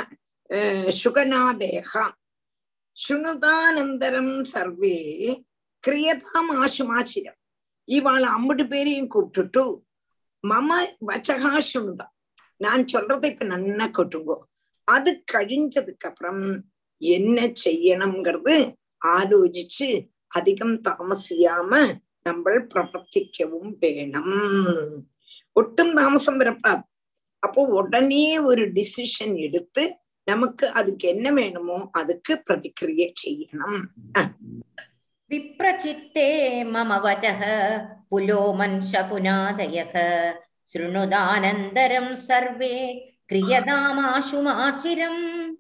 சுகநாதேகா சுனுதானந்தரம் சர்வே கிரியதாம் ஆசுமாச்சிரம் இவாள் அம்பது பேரையும் கூப்பிட்டுட்டு மம வச்சகா சுணுதா நான் சொல்றதை இப்ப நன்னா கொட்டுங்கோ அது கழிஞ்சதுக்கு அப்புறம் என்ன செய்யணுங்கிறது ஆலோசிச்சு அதிகம் தாமசியாம நம்ம பிரவர்த்திக்கவும் வேணும் ஒட்டும் தாமசம் வரப்படாது அப்போ உடனே ஒரு டிசிஷன் எடுத்து நமக்கு அதுக்கு என்ன வேணுமோ அதுக்கு பிரதிக்கிரியை செய்யணும் विप्रचित्ते मम वचः पुलोमन् शकुनादयः शृणुदानन्दरं सर्वे क्रियतामाशुमाचिरम्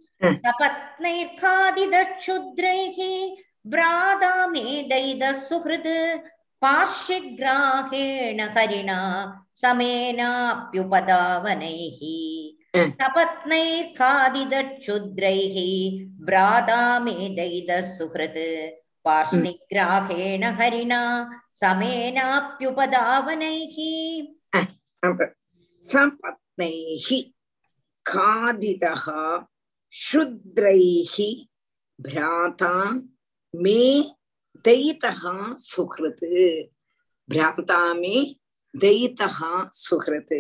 सपत्नैर्खादिदक्षुद्रैः भ्राता मे दयिदः सुहृत् पार्श्वग्राहेण हरिणा समेनाप्युपदावनैः सपत्नैर्खादिदक्षुद्रैः भ्राता मे दयिदः सुहृत् पार्श्वग्राहेण हरिणा समेनाप्युपदावनैः सपत्नैः खादितः शुद्रैः भ्राता मे दयितः सुहृत् भ्राता मे दयितः सुहृत्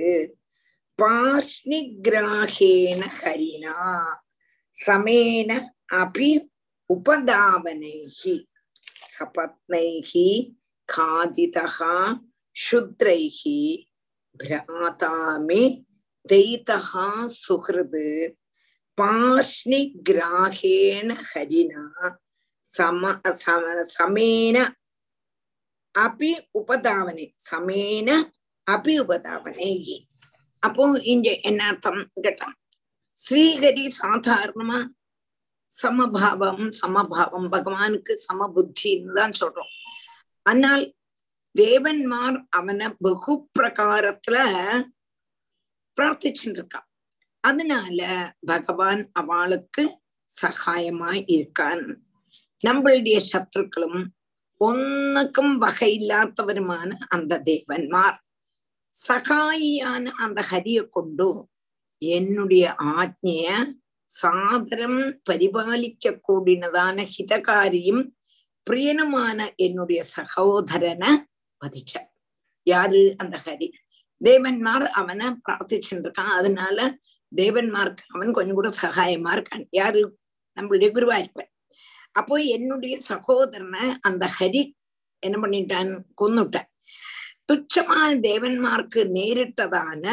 पार्ष्णिग्राहेण हरिणा समेन अपि उपधावनैः सपत्नैः खादितः शुद्रैः भ्राता मे दयितः सुहृत् പാഷ്ണിഗ്രാഹേണ ഹരിന സമ സമ- സമേന അപി ഉപധാവനെ സമേന അപി ഉപധാവനെ அப்போ இங்க என்ன அர்த்தம் கேட்டா ஸ்ரீஹரி சாதாரணமா சமபாவம் சமபாவம் பகவானுக்கு சமபுத்தின்னு தான் சொல்றோம் ஆனால் தேவன்மார் அவனை பகு பிரகாரத்துல பிரார்த்திச்சுட்டு இருக்கான் அதனால பகவான் அவளுக்கு சகாயமாய் இருக்கான் நம்மளுடைய சத்துருக்களும் ஒன்னுக்கும் வகை இல்லாதவருமான அந்த தேவன்மார் சகாயியான அந்த ஹரிய கொண்டு என்னுடைய ஆജ്ഞய சாதரம் பரிபாலிக்க கூடினதான ஹிதகாரியும் பிரியனுமான என்னுடைய சகோதரனை வதிச்ச யாரு அந்த ஹரி தேவன்மார் அவனை பிரார்த்திச்சுட்டு இருக்கான் அதனால தேவன்மார்க்கு அவன் கொஞ்சம் கூட சகாயமா இருக்கான் யாரு நம்மளுடைய குருவாயிருப்பன் அப்போ என்னுடைய சகோதரனை அந்த ஹரி என்ன பண்ணிட்டான் கொன்னுட்டான் துச்சமான தேவன்மார்க்கு நேரிட்டதான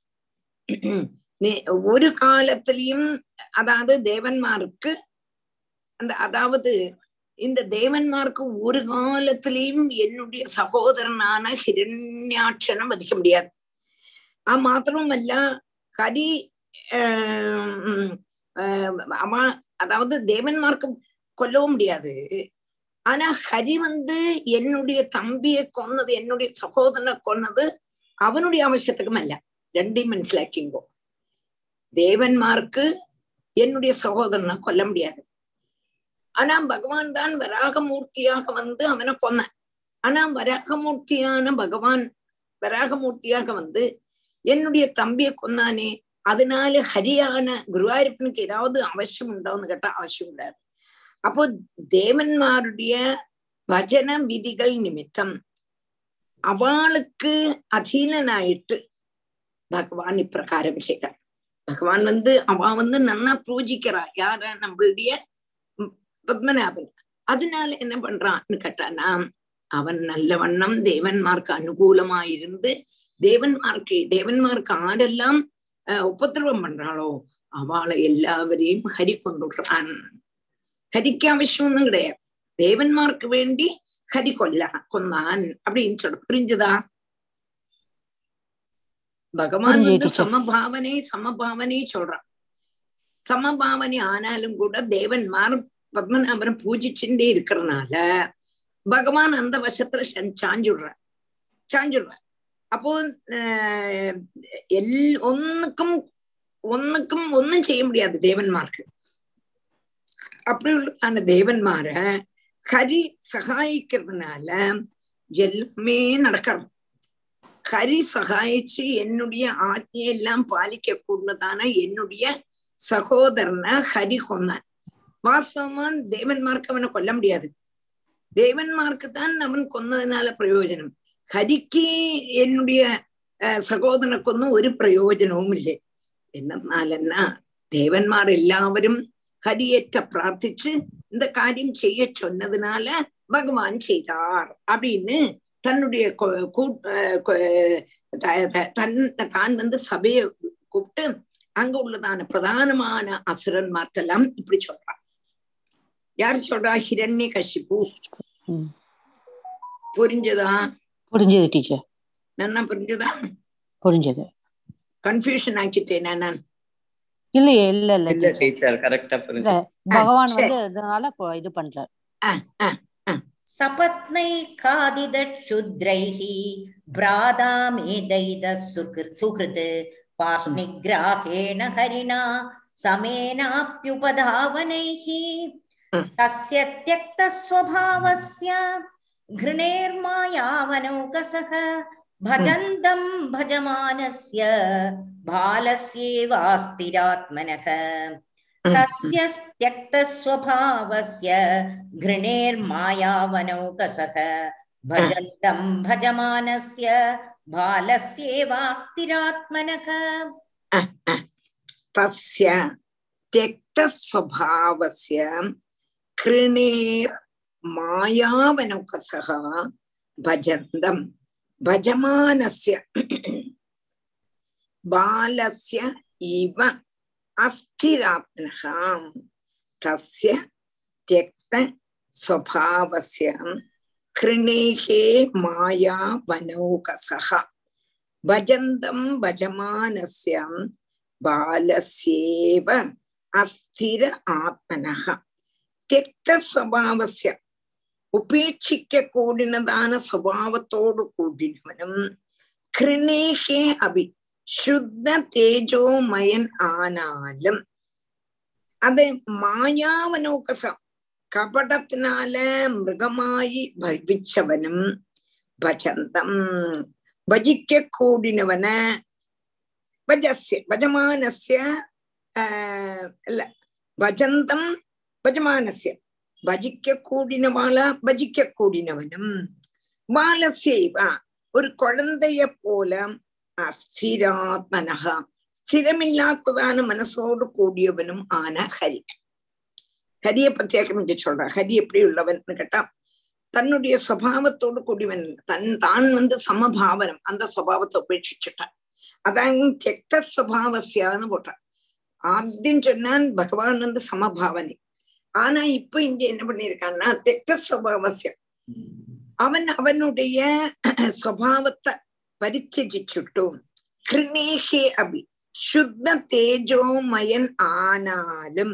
நே- ஒரு காலத்திலையும் அதாவது தேவன்மாருக்கு அந்த அதாவது இந்த தேவன்மார்க்கு ஒரு காலத்திலையும் என்னுடைய சகோதரனான ஹிரண்யாட்சனை வதிக்க முடியாது ஆ மாத்திரமல்ல ஹரி ஆஹ் ஆஹ் அவன் அதாவது தேவன்மார்க்கு கொல்லவும் முடியாது ஆனா ஹரி வந்து என்னுடைய தம்பியை கொன்னது என்னுடைய சகோதரனை கொன்னது அவனுடைய அவசியத்துக்கும் அல்ல ரெண்டையும் മനസ്സിലാക്കിங்கோ தேவன்மார்க்கு என்னுடைய சகோதரனை கொல்ல முடியாது ஆனா பகவான் தான் வராகமூர்த்தியாக வந்து அவனை கொன்னான் ஆனா வராகமூர்த்தியான பகவான் வராகமூர்த்தியாக வந்து என்னுடைய தம்பியை கொன்னானே அதனால ஹரியான குருவாயூரப்பனுக்கு ஏதாவது அவசியம் உண்டான்னு கேட்டா அவசியம் உண்டாது அப்போ தேவன்மாருடைய பஜன விதிகள் நிமித்தம் அவளுக்கு அதீனனாயிட்டு பகவான் இப்பிரகாரம் செய்றார் பகவான் வந்து அவ வந்து நன்னா பூஜிக்கிறா யார நம்மளுடைய ம், பத்மநாபன் அதனால என்ன பண்றான்னு கேட்டானா அவன் நல்ல வண்ணம் தேவன்மார்க்கு அனுகூலமா இருந்து தேவன்மார்க்கு தேவன்மார்க்கு ஆரெல்லாம் அஹ், உபத்திரவம் பண்றாளோ அவளை எல்லாவரையும் ஹரி கொண்டுடுறான் ஹரிக்கு அவசியம் ஒண்ணும் கிடையாது தேவன்மார்க்கு வேண்டி ஹரி கொல்ல கொன்னான் அப்படின்னு சொல்ற புரிஞ்சுதா பகவான் புரிஞ்சுது வந்து teacher. சமபாவனை சமபாவனை சொல்றான் சமபாவனை ஆனாலும் கூட தேவன்மார் பத்மநாபனை பூஜிச்சுட்டே இருக்கிறதுனால பகவான் அந்த வசத்துல சஞ்~ சாஞ்சுடுற சாஞ்சுடுற அப்போ ஆஹ் எல் ஒன்னுக்கும் ஒன்னுக்கும் ஒன்னும் செய்ய முடியாது தேவன்மார்க்கு அப்படி உள்ள அந்த தேவன்மார ஹரி சகாயிக்கிறதுனால எல்லாமே நடக்கிறது ஹரி சகாயிச்சு என்னுடைய ஆജ്ഞയെല്ലാം பாலிக்க கூடதான என்னுடைய சகோதரனை ஹரி கொன்னான் வாஸ்தவமா தேவன்மார்க்கு அவனை கொல்ல முடியாது தேவன்மார்க்கு தான் அவன் கொன்னதுனால பிரயோஜனம் ஹரிக்கு என்னுடைய அஹ், சகோதரனை கொന്നും ஒரு பிரயோஜനവും இல்லை എന്നാലെന്നാ ദേവന്മാർ എല്ലാവരും ഹരിയേറ്റ പ്രാർത്ഥിച്ച് இந்த காரியம் செய்ய சொன்னதுனால பகவான் செய்தார் அப்படின்னு தன்னுடைய கொ- கூ- அஹ் கொ- த- த- தன் தான் வந்து சபையை கூப்பிட்டு அங்க உள்ளதான பிரதானமான அசுரன்மார்ட்டெல்லாம் இப்படி சொல்றான் யார் சொல்றா ஹிரண்ய கஷிப்பு ம். புரிஞ்சதா புரிஞ்சது டீச்சர் நன்னா புரிஞ்சதா புரிஞ்சது கன்ஃபியூஷன் ஆக்கிட்டேனா நான் இல்லையே இல்ல இல்ல இல்ல டீச்சர் டீச்சர் கரெக்டா இல்ல புரிஞ்சு பகவான் சரி. வந்து அதனால கொ- இது பண்றார் सपत्नैकादिदक्षुद्रैः भ्रातामेदैदः सुकृ सुहृत् पार्ष्णिग्राहेण हरिणा समेनाप्युपधावनैः Mm. तस्य त्यक्तस्वभावस्य घृणेर्मायावनौकसः भजन्तं भजमानस्य बालस्येवास्तिरात्मनः तस्य त्यक्तस्वभावस्य घृणेर्मायावनौकसः भजन्तं भजमानस्य बालस्येवास्तिरात्मनः तस्य त्यक्तस्वभावस्य कृणेर् मायावनौकसः भजन्तं भजमानस्य बालस्य इव अस्थिरात्मनः तस्य त्यक्त स्वभावस्य कृणेहे माया वनौकसः भजन्तं भजमानस्य बालस्येव अस्थिर आत्मनः त्यक्तസ്വഭാവസ്യ ഉപേക്ഷിക്ക കൂടിനതാണ് സ്വഭാവത്തോട് കൂടിനവനും കൃണേഹേ അഭി ശുദ്ധ തേജോമയൻ ആനാലും അത് മായാവനോകസ കപടത്തിനാല് മൃഗമായി ഭവിച്ചവനും ഭജന്തം ഭജിക്ക കൂടിനവന് ഭജസ്യ ഭജമാനസ്യ അല്ല ഭജന്തം ഭജമാനസ്യ ഭജിക്ക കൂടിനവാള ഭജിക്ക കൂടിനവനും ബാലസ്യവ ഒരു കുഴந்தைய போல அஸ்திராத்மனக ஸ்திரமில்லாததான மனசோடு கூடியவனும் ஆன ஹரி ஹரிய பிரத்யேகம் என்று சொல்ற ஹரி எப்படி உள்ளவன் கேட்டா தன்னுடைய சுவாவத்தோடு கூடியவன் தன் தான் வந்து சமபாவனம் அந்த சுவாவத்தை உபேட்சிச்சுட்டான் அதான் தெக்த சுவாவசியான்னு போட்டான் ஆദ്യം சொன்னான் பகவான் வந்து சமபாவனை ஆனா இப்ப இங்க என்ன பண்ணிருக்கான்னா தெக்த சுவாவசியம் அவன் அவனுடைய சுவாவத்தை പരിത്യജിച്ചിട്ടും കൃണേഹേ അഭി ശുദ്ധ തേജോമയൻ ആനാലും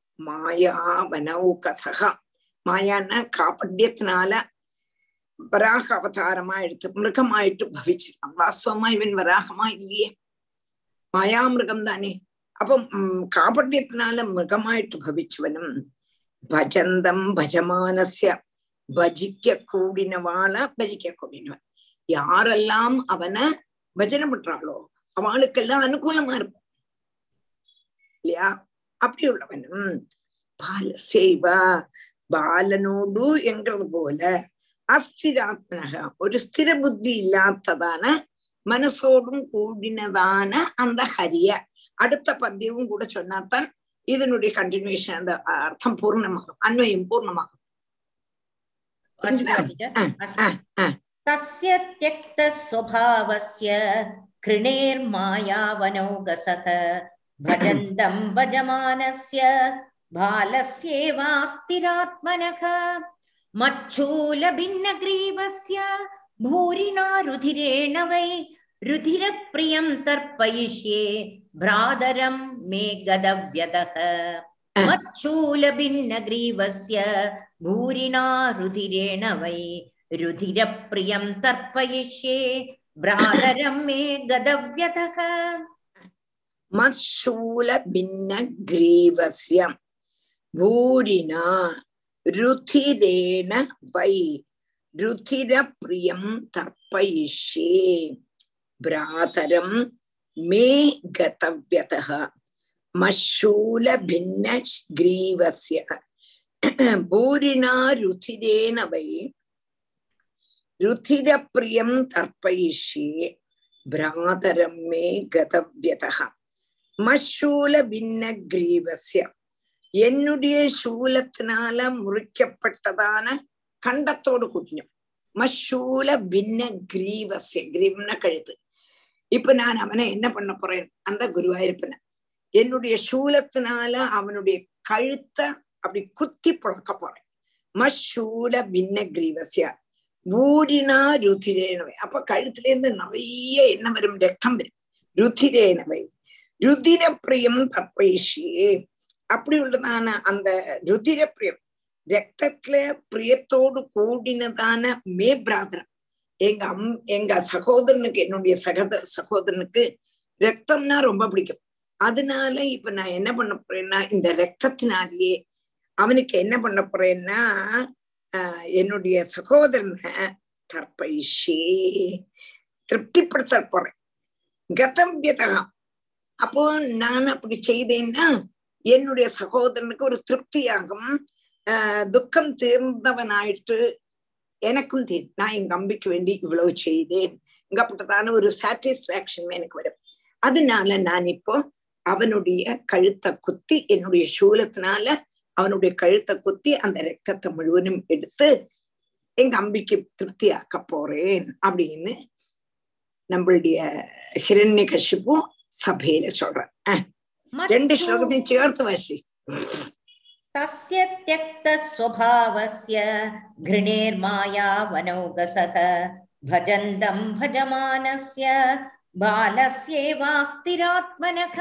മായാവനൗകസഹ മായാന്ന കാപഡ്യത്തിനാല വരാഹ അവതാരമായിട്ട് മൃഗമായിട്ട് ഭവിച്ചിരുന്നു വാസ്തവമാ ഇവൻ വരാഹമാ ഇല്ലേ മായാമൃഗം താനേ അപ്പം കാപഡ്യത്തിനാല മൃഗമായിട്ട് ഭവിച്ചവനും ഭജന്തം ഭജമാനസ്യ ഭജിക്ക കൂടിനവാള ഭജിക്ക കൂടിനവൻ யாரெல்லாம் அவனை பஜனை பண்றாளோ அவளுக்கெல்லாம் அனுகூலமா இருக்கும் இல்லையா அப்படி உள்ளவனும் பால செய்வா பாலனோடு என்கிறது போல அஸ்திராத்மனக ஒரு ஸ்திர புத்தி இல்லாததான மனசோடும் கூடினதான அந்த ஹரிய அடுத்த பத்தியவும் கூட சொன்னாத்தான் இதனுடைய கண்டினியூஷன் அந்த அர்த்தம் பூர்ணமாகும் அன்வயம் பூர்ணமாகும் तस्य त्यक्तस्वभावस्य कृणेर्मायावनौगसः भजन्तं भजमानस्य बालस्येवास्तिरात्मनः मच्छूलभिन्नग्रीवस्य भूरिणा रुधिरेण वै रुधिरप्रियं तर्पयिष्ये भ्रातरं मे गदव्यतः मच्छूलभिन्नग्रीवस्य भूरिणा रुधिरेण वै रुधिरप्रियं तर्पयिष्ये भ्रातरं मे गदव्यतः मत्शूलभिन्नग्रीवस्य भूरिणा रुधिरेण वै रुधिरप्रियं तर्पयिष्ये भ्रातरं मे गतव्यतः मशूलभिन्नग्रीवस्य भूरिणा रुधिरेण वै ருதிரப்பிரியம் தர்ப்பயிஷ்யே பிராதரம் மே கதவியதः மஷூல பின்ன கிரீவசிய என்னுடைய சூலத்தினால முறிக்கப்பட்டதான கண்டத்தோடு கூட்டினோம் மஷூல பின்ன கிரீவசிய கிரீவம்னா கழுத்து இப்ப நான் அவனை என்ன பண்ண போறேன் அந்த குருவாயிருப்பன என்னுடைய சூலத்தினால அவனுடைய கழுத்தை அப்படி குத்தி பழக்க போறேன் மஷூல பின்ன கிரீவசிய பூரினா ருதிரேனவை அப்ப கழுத்துல இருந்து நிறைய என்ன வரும் ரத்தம் வரும் ருதிரேனவை ருதிர பிரியம் தப்பயிஷியே அப்படி உள்ளதான அந்த ருதிர பிரியம் ரத்தத்துல பிரியத்தோடு கூடினதான மே பிராதரம் எங்க அம் எங்க சகோதரனுக்கு என்னுடைய சகத சகோதரனுக்கு ரத்தம்னா ரொம்ப பிடிக்கும் அதனால இப்ப நான் என்ன பண்ண போறேன்னா இந்த ரத்தத்தினாலேயே அவனுக்கு என்ன பண்ண போறேன்னா ஆஹ் என்னுடைய சகோதரனை தர்ப்பயிஷே திருப்திப்படுத்த போறேன் கதவியதகம் அப்போ நான் அப்படி செய்தேன்னா என்னுடைய சகோதரனுக்கு ஒரு திருப்தியாகும் ஆஹ் துக்கம் தீர்ந்தவனாயிட்டு எனக்கும் தீர் நான் எங்க அம்பிக்கு வேண்டி இவ்வளவு செய்தேன் இங்கப்பட்டதான ஒரு சாட்டிஸ்பாக்சன் எனக்கு வரும் அதனால நான் இப்போ அவனுடைய கழுத்தை குத்தி என்னுடைய சூலத்தினால அவனுடைய கழுத்தை குத்தி அந்த ரத்தத்தை முழுவதும் எடுத்து எங்க அம்பிக்கு திருப்தியாக்க போறேன் அப்படின்னு நம்மளுடைய ஹிரண்ய கஷிப்பும் சபையில சொல்றேன் രണ്ട് മറ്റു ശ്ലോകத்தையும் ചേർത്ത് വാശി तस्य त्यक्तस्वभावस्य घृणेर्मायावनौगसः भजन्तं भजमानस्य बालस्येवास्तिरात्मनः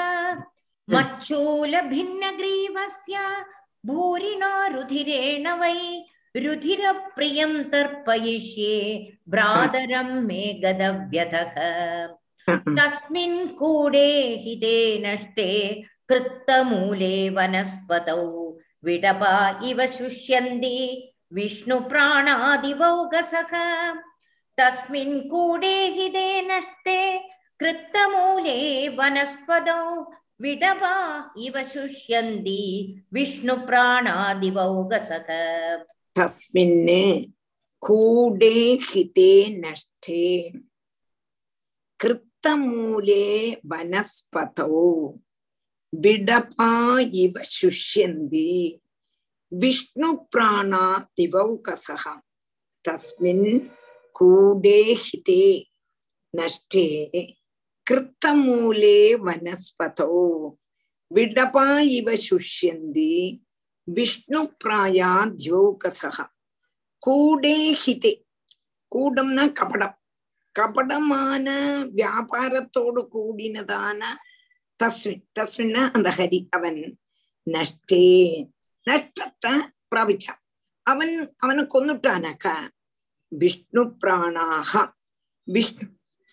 मच्छूलभिन्नग्रीवस्य भूरिणा रुधिरेण वै रुधिरप्रियं तर्पयिष्ये भ्रातरं मे गदव्यतः तस्मिन् कूडे हिते नष्टे कृत्तमूले वनस्पतौ विडपा इव शुष्यन्ति विष्णुप्राणादिवौगसः तस्मिन् कूडे हिते नष्टे कृत्तमूले वनस्पतौ विडपा इव शुष्यन्ति विष्णुप्राणादिवौगसः തസ്മിന്ന് കൂടേ ഹിതേ നഷ്ടേ കൃത്തമൂലേ വനസ്പതൗ വിടപാ ഇവ ശുഷ്യന്തി വിഷ്ണുപ്രാണാ ദിവൗകസഃ തസ്മിൻ കൂടേ ഹിതേ നഷ്ടേ കൃത്തമൂലേ വനസ്പതൗ വിടപാ ഇവ ശുഷ്യന്തി விஷ்ணுப்ராயா தியோகசக கூடே ஹிதே கூடம்னா கபடம் கபடமான வியாபாரத்தோடு கூடினதான தஸ்மின் தஸ்மின்னா அந்த ஹரி அவன் நஷ்டே நஷ்டத்தை பிராபிச்சான் அவன் அவனை கொன்னுட்டானாக்க விஷ்ணு பிராணாக விஷ்ணு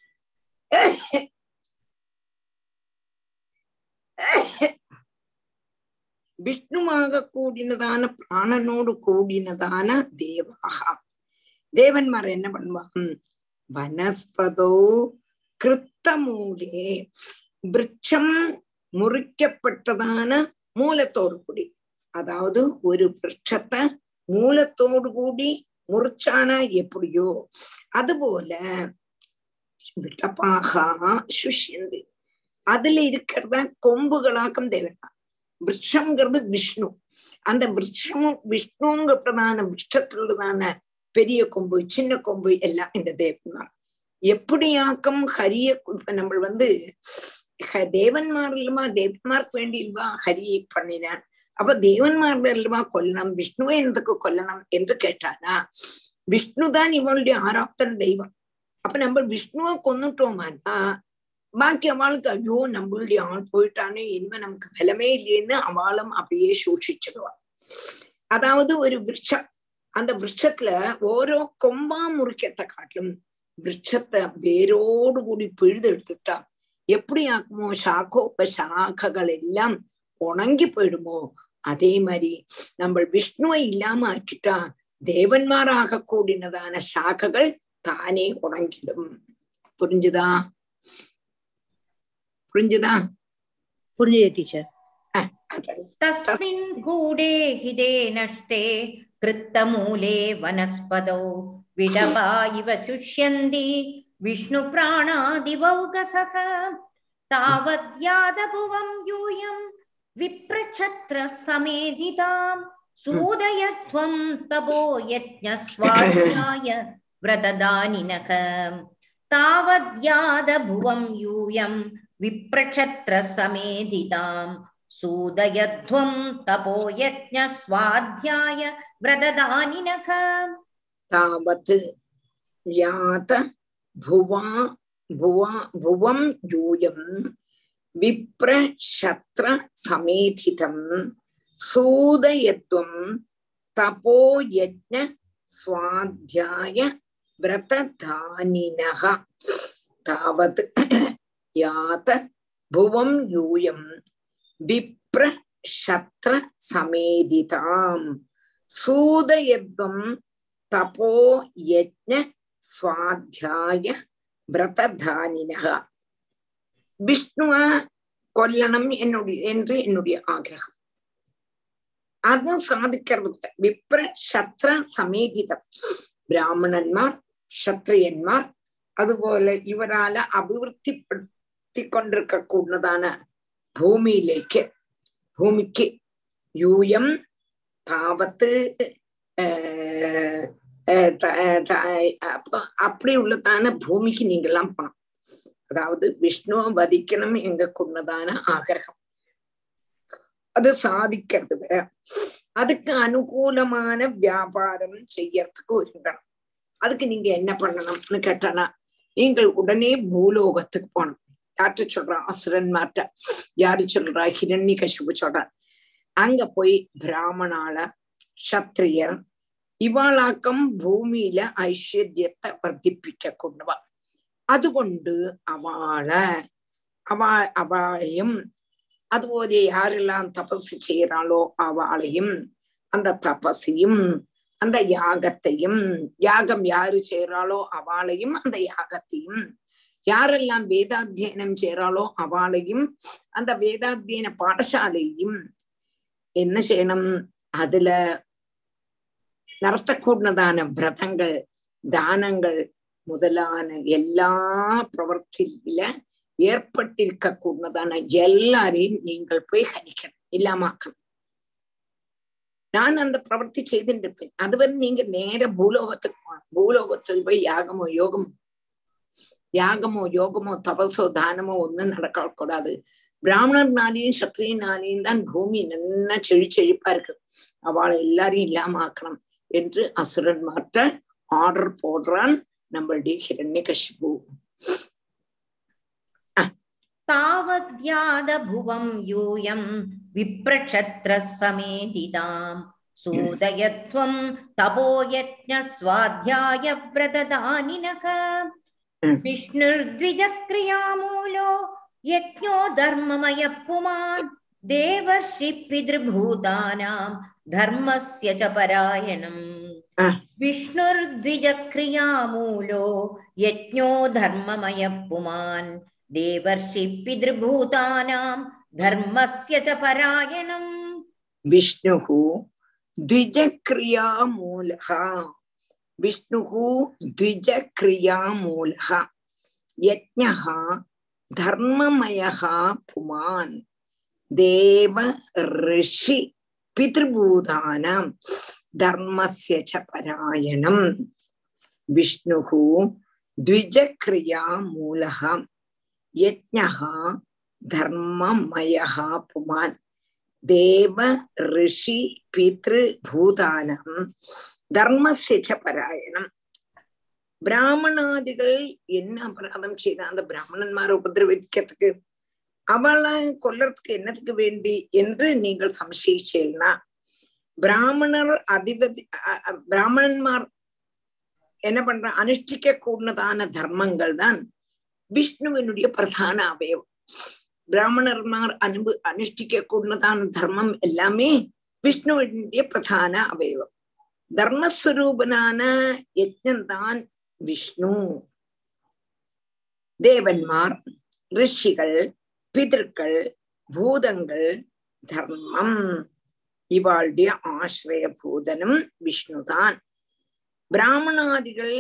விஷ்ணுவாக கூடினதான பிராணனோடு கூடினதான தேவாக தேவன்மார் என்ன பண்ணுவான் வனஸ்பதோ கிருத்தமூலே விருட்சம் முறிக்கப்பட்டதான மூலத்தோடு கூடி அதாவது ஒரு விருட்சத்தை மூலத்தோடு கூடி முறிச்சானா எப்படியோ அதுபோல விட்டப்பாகா சுஷ்யந்து அதுல இருக்கிறத கொம்புகளாக்கும் தேவன்மார் விரக்ஷங்கிறது விஷ்ணு அந்த விரக்ஷமும் விஷ்ணுங்கிறதான விஷ்டத்துள்ளதான பெரிய கொம்பு சின்ன கொம்பு எல்லாம் இந்த தேவன்மார் எப்படியாக்கம் ஹரிய இப்ப நம்ம வந்து தேவன்மார் இல்லமா தேவன்மார்க்கு வேண்டி இல்லவா ஹரியை பண்ணினான் அப்ப தேவன்மார் இல்லவா கொல்லணும் விஷ்ணுவை எந்தக்கு கொல்லணும் என்று கேட்டானா விஷ்ணுதான் இவளுடைய ஆராப்தன் தெய்வம் அப்ப நம்ம விஷ்ணுவை கொன்னுட்டோமானா பாக்கி அவளுக்கு ஐயோ நம்மளுடைய ஆள் போயிட்டானே இனிமே நமக்கு பலமே இல்லையேன்னு அவளும் அப்படியே சூஷிச்சிடுவாள் அதாவது ஒரு விருட்சம் அந்த விருட்சத்துல ஓரோ கொம்பா முறிக்கத்தை காட்டிலும் விருட்சத்தை வேரோடு கூடி பிழுது எடுத்துட்டா எப்படி ஆக்குமோ சாக்கோப்ப சாக்கைகள் எல்லாம் உணங்கி போயிடுமோ அதே மாதிரி நம்ம விஷ்ணுவை இல்லாம ஆக்கிட்டா தேவன்மாராக கூடினதான சாக்கைகள் தானே உணங்கிடும் புரிஞ்சுதா புரிஞ்சுதா புரிஞ்சுது டீச்சர் तस्मिन् गूढे हिदे नष्टे कृत्तमूले वनस्पतौ विडपा इव शुष्यन्ति विष्णुप्राणादिवौगसः तावद्यादभुवं यूयं विप्रक्षत्रसमेधितां सूदयत्वं तपो यज्ञस्वाध्याय व्रतदानिनः तावद्यादभुवं यूयं विप्रक्षत्रसमेधितां सूदयध्वं तपो यज्ञस्वाध्याय व्रतदानिनः तावत् यात भुवा भुवा भुवं यूयं विप्रशत्रसमेधितं सूदयत्वं तपो यज्ञ स्वाध्याय व्रतधानिनः तावत् यात भुवं यूयं विप्रशत्रसमेधितां सूदयध्वं तपो यज्ञ स्वाध्याय விரததானினக விஷ்ணுவ கொல்லணும் என்னுடைய என்று என்னுடைய ஆகிரகம் அது சாதிக்கிறது விப்ர சத்ர சமேதிதம் பிராமணன்மார் க்ஷத்ரியன்மார் അതുപോലെ ഇവരാല അഭിവൃദ്ധിപ്പെടുത്തി കൊണ്ടിരിക്ക കൂടുന്നതാണ് ഭൂമിയിലേക്ക് ഭൂമിക്ക് യൂയം താവത്ത് அப்படி உள்ளதான பூமிக்கு நீங்கெல்லாம் போனோம் அதாவது விஷ்ணுவை வதிக்கணும் எங்க கொண்டதான ஆகிரகம் அது சாதிக்கிறது வர அதுக்கு அனுகூலமான வியாபாரம் செய்யறதுக்கு ஒருங்கணும் அதுக்கு நீங்க என்ன பண்ணணும்னு கேட்டானா நீங்கள் உடனே பூலோகத்துக்கு போகணும் யார்கிட்ட சொல்றா அசுரன்மார்ட்ட யாரு சொல்றா ஹிரண்ய கசிபு சொல்றார் அங்க போய் பிராமணால சத்திரியர் இவாளாக்கம் பூமியில ஐஸ்வர்யத்தை வர்த்திப்பிக்க கொண்டுவா അതുകൊണ്ട് അവളെ അവ അവളെയും അതുപോലെ யாரெல்லாம் தபசு செய்யறாளோ அவளையும் அந்த தபசையும் அந்த யாகத்தையும் யாகம் யாரு செய்யறாளோ அவளையும் அந்த யாகத்தையும் யாரெல்லாம் வேதாத்தியனம் செய்யறாளோ அவளையும் அந்த வேதாத்தியன பாடசாலையும் என்ன செய்யணும் அதுல நடத்தக்கூடதான விரதங்கள் தானங்கள் முதலான எல்லா பிரவர்த்தியில ஏற்பட்டிருக்க கூடதான எல்லாரையும் நீங்கள் போய் ஹனிக்கணும் இல்லாமாக்கணும் நான் அந்த பிரவர்த்தி செய்துட்டு இருப்பேன் அதுவரை நீங்க நேர பூலோகத்துக்கு போகணும் பூலோகத்தில் போய் யாகமோ யோகமோ யாகமோ யோகமோ தபசோ தானமோ ஒன்றும் நடக்கக்கூடாது பிராமணர்னாலையும் சத்திரியனாலையும் தான் பூமி நல்லா செழிச்செழிப்பா இருக்கு அவளை எல்லாரையும் இல்லாம ஆக்கணும் என்று அசுரன்மார்ட்ட ஆர்டர் போடுறான் நம்மளுடைய ஹிரண்ய கஷ்பு तावद्यादभुवं यूयं विप्रक्षत्रः समेधिताम् सूदयत्वं तपोयज्ञस्वाध्यायव्रतदानिनः विष्णुर्द्विजक्रियामूलो यज्ञो धर्ममयः पुमान् देवर्षिपितृभूतानां धर्मस्य च परायणम् विष्णुर्द्विजक्रियामूलो यज्ञो धर्ममयः पुमान् देवर्षि पितृभूतानां धर्मस्य च परायणम् विष्णुः द्विजक्रियामूलः विष्णुः द्विजक्रियामूलः यज्ञः धर्ममयः पुमान् देव ऋषि पितृभूतानां धर्मस्य च परायणम् विष्णुः द्विजक्रियामूलः यज्ञः धर्ममयः पुमान् देव ऋषि पितृभूतानां தர்மசிய பராயணம் பிராமணாதிகள் என்ன அபராதம் செய்யற அந்த பிராமணன்மாரை உபதிரவிக்கிறதுக்கு அவளை கொல்லறதுக்கு என்னத்துக்கு வேண்டி என்று நீங்கள் சம்சயிச்சேன்னா பிராமணர் அதிபதி பிராமணன்மார் என்ன பண்ற அனுஷ்டிக்க கூடதான தர்மங்கள் தான் விஷ்ணுவினுடைய பிரதான அவயவம் பிராமணர்மார் அனுபு அனுஷ்டிக்க கூடதான தர்மம் எல்லாமே விஷ்ணுவினுடைய பிரதான அவயவம் தர்மஸ்வரூபனான யஜ்னந்தான் விஷ்ணு தேவன்மார் ரிஷிகள் பிதர்கள் பூதங்கள் தர்மம் இவாளுடைய ஆசிரிய பூதனும் விஷ்ணுதான் பிராமணாதிகள்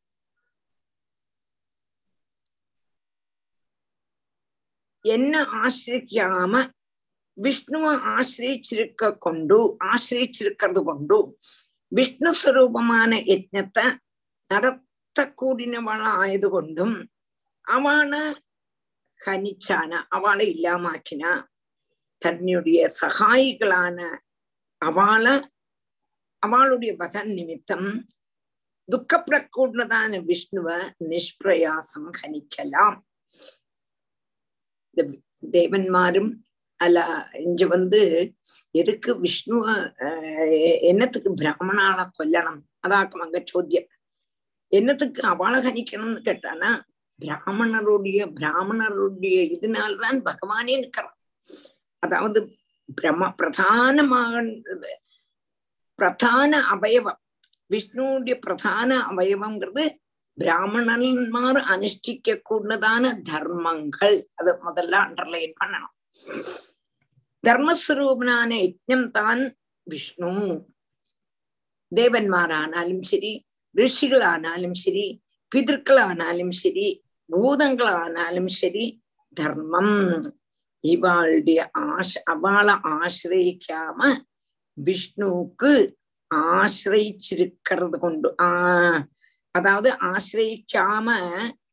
என்ன ஆசிரிக்காம விஷ்ணுவை ஆசிரிச்சிருக்க கொண்டு ஆசிரிச்சிருக்கிறது கொண்டு விஷ்ணு സ്വരൂപமான യജ്ഞത്തെ നടത്തക്കൂടിനവള ആയതുകൊണ്ടും അവളെ ഹനിച്ചാന അവളെ ഇല്ലാമാക്കിന தன்னுடைய சகாயிகளான அவளை அவளுடைய வதன் நிமித்தம் துக்கப்படக்கூடதான விஷ்ணுவ நிஷ்பிரயாசம் கணிக்கலாம் இந்த தேவன்மாரும் அல்ல இங்க வந்து எதுக்கு விஷ்ணுவ என்னத்துக்கு பிராமணால கொல்லணும் அதாக்கும் அங்க சோத்தியம் என்னத்துக்கு அவளை கணிக்கணும்னு கேட்டானா பிராமணருடைய பிராமணருடைய இதனால்தான் பகவானே நிற்கிறான் அதாவது பிரம்ம பிரதானமாக பிரதான அவயவம் விஷ்ணுடைய பிரதான அவயவங்கிறது பிராமணன்மார் அனுஷ்டிக்க கூடதான தர்மங்கள் அது முதல்ல அண்டர்லைன் பண்ணணும் தர்மஸ்வரூபனான யஜ்ஞம் தான் விஷ்ணு தேவன்மாரானாலும் சரி ரிஷிகளானாலும் சரி பிதர்களானாலும் சரி பூதங்களானாலும் சரி தர்மம் இவாளுடைய ஆஷ அவளை ஆசிரியிக்காம விஷ்ணுவுக்கு ஆசிரிச்சிருக்கிறது கொண்டு ஆஹ் அதாவது ஆசிரியிக்காம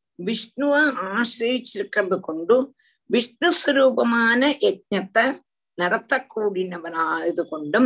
விஷ்ணுவ ஆசிரிச்சிருக்கிறது கொண்டு விஷ்ணு ஸ்வரூபமான யஜ்ஞத்தை நடத்தக்கூடியவனாയത് கொண்டும்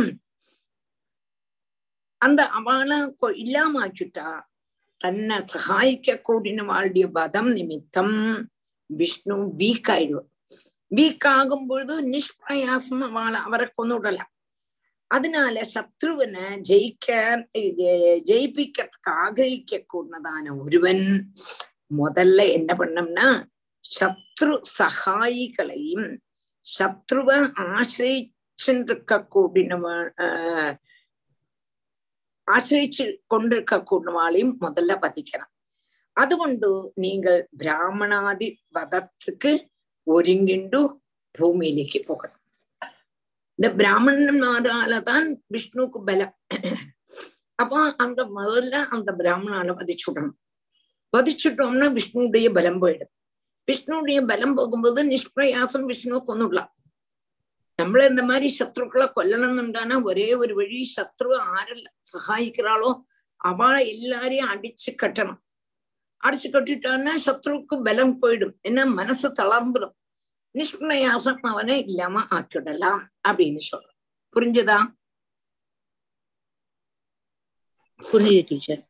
அந்த அவனை கொ- இல்லாமாச்சுட்டா തന്നെ സഹായിക്കക്കൂടിനവാളുടെ വധം നിമിത്തം വിഷ്ണു വീക്കായിടും വീക്കാകും പൊഴുது നിഷ്പ്രയാസം അവളെ അവരെ കൊന്നുവിടலாம் அதனால சத்ருவனை ஜெயிக்க ஜெ- ஜெயிப்பிக்கிறதுக்கு ஆகிரகிக்க கூடதான ஒருவன் முதல்ல என்ன பண்ணோம்னா சத்ரு சகாயிகளையும் சத்ருவ ஆசிரிச்சிருக்க கூடினவ ஆஹ் ஆசிரிச்சு கொண்டிருக்க கூடினவாளையும் முதல்ல வதிக்கணும் അതുകൊണ്ട് நீங்கள் பிராமணாதி வதத்துக்கு ഒരുങ്ങിണ്ടു ഭൂമിയിലേക്ക് പോകണം இந்த பிராமணனாலதான் விஷ்ணுக்கு பலம் அப்போ அந்த முதல்ல அந்த பிராமணால வதிச்சுடணும் வதிச்சுட்டோம்னா விஷ்ணுடைய பலம் போயிடும் விஷ்ணுடைய பலம் போகும்போது நிஷ்பிரயாசம் விஷ்ணுவை கொண்டுடலாம் നമ്മളെ இந்த மாதிரி சத்ருக்களை கொல்லணும்னுண்டானா ஒரே ஒரு வழி சத்ரு ஆரெல்லாம் சகாயிக்கிறாளோ அவளை எல்லாரையும் அடிச்சு கட்டணும் அடிச்சு கட்டிட்டான்னா சத்ருக்கு பலம் போயிடும் என்ன மனசு தளர்ந்துடும் நிஷ்பிரயாசம் அவனை இல்லாம ஆக்கிடலாம் அப்படின்னு சொல்றோம் புரிஞ்சுதா புரியுது டீச்சர்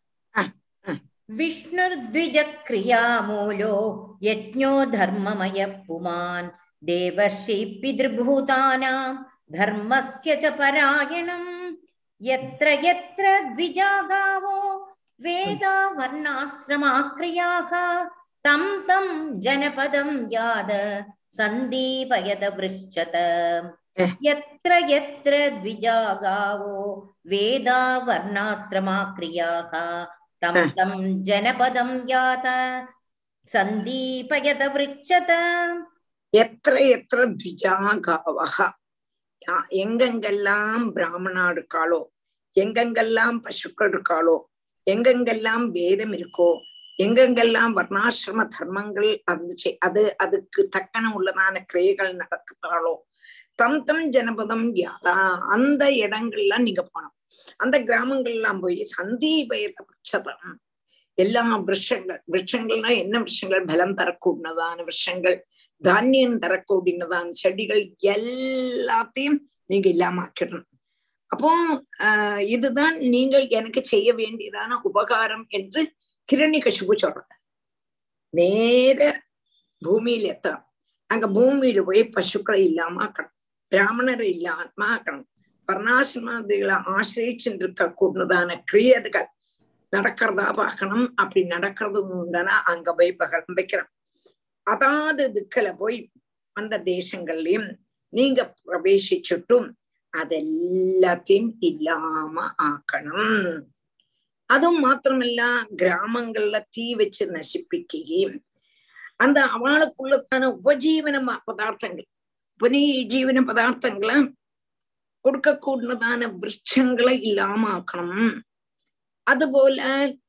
विष्णुर्द्विजक्रियामूलो यज्ञो धर्ममयः पुमान् देवर्षि पितृभूतानां धर्मस्य च परायणम् यत्र यत्र द्विजा गावो वेदा वर्णाश्रमाक्रियाः तं तं जनपदं याद सन्दीपयत पृच्छत यत्र यत्र द्विजा गावो वेदा वर्णाश्रमाक्रियाः तं तं जनपदं यात सन्दीपयत पृच्छत எத்திர எத்திர த்விஜாகாவக யா- எங்கெங்கெல்லாம் பிராமணா இருக்காளோ எங்கெங்கெல்லாம் பசுக்கள் இருக்காளோ எங்கெங்கெல்லாம் வேதம் இருக்கோ எங்கெங்கெல்லாம் வர்ணாசிரம தர்மங்கள் அது செய்- அது அதுக்கு தக்கன உள்ளதான கிரியைகள் நடக்கிறாளோ தம் தம் ஜனபதம் யாரா அந்த இடங்கள்லாம் நீங்க போனோம் அந்த கிராமங்கள்லாம் போய் சந்தீபயத பட்சதம் எல்லா விருஷங்கள் விருஷங்கள்னா என்ன விஷயங்கள் பலம் தரக்கூடியதான விஷயங்கள் தானியம் தரக்கூடியதான செடிகள் எல்லாத்தையும் நீங்க இல்லாம ஆக்கிடணும் அப்போ ஆஹ் இதுதான் நீங்கள் எனக்கு செய்ய வேண்டியதான உபகாரம் என்று கிரணி கசுபு சொல்றாங்க நேர பூமியில எத்தான் அங்க பூமியில போய் பசுக்களை இல்லாம ஆக்கணும் பிராமணர் இல்லாம ஆக்கணும் வர்ணாசிரமதிகளை ஆசிரிச்சுட்டு இருக்க கூடதான கிரியைகள் நடக்கிறதா பார்க்கணும் அப்படி நடக்கிறது உண்டுனா அங்க போய் பகலம் வைக்கணும் அதாவது திக்கல போய் அந்த தேசங்கள்லயும் நீங்க பிரவேசிச்சுட்டும் அதெல்லாத்தையும் இல்லாம ஆக்கணும் അതും മാത്രമല്ല ഗ്രാമങ്ങളിലെ തീ വെച്ച് നശിപ്പിക്കുകയും அந்த அவளுக்குள்ளதான உபஜீவன ம- பதார்த்தங்கள் உபநீஜீவன பதார்த்தங்களை கொடுக்கக்கூடியதான விருட்சங்களை இல்லாம ஆக்கணும் അതുപോലെ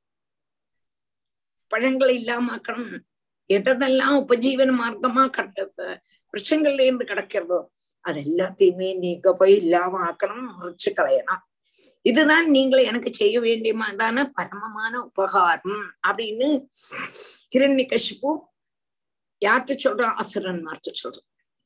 பழங்களை இல்லாம ஆக்கணும் எதெல்லாம் உபஜீவன மார்க்கமா கட்ட விருஷங்கள்ல இருந்து கிடக்கிறதோ அது எல்லாத்தையுமே நீங்க போய் இல்லாம ஆக்கணும் முறிச்சு களையணும் இதுதான் நீங்கள் எனக்கு செய்ய வேண்டியதான பரமமான உபகாரம் அப்படின்னு கிரண்ய கஷிப்பு யார்கிட்ட சொல்றா அசுரன்மார்ட்ட சொல்றோம்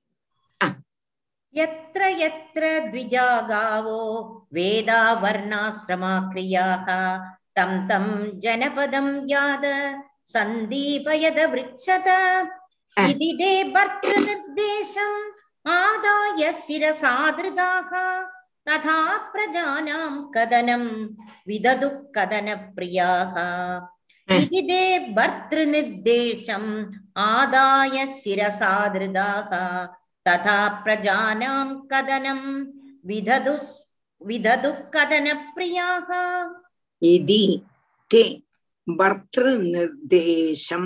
यत्र यत्र द्विजा गावो वेदा वर्णाश्रमाक्रियाः तं तं जनपदं याद सन्दीपयद वृक्षत इति ते भर्तृनिर्देशम् आदाय शिरसादृदाः तथा प्रजानां कदनं विदधुः कदनप्रियाः इति ते भर्तृनिर्देशम् आदाय शिरसादृदाः तथा प्रजानां कदनं विदधु विदधु कदनप्रियाः इति ते भर्तृनिर्देशम्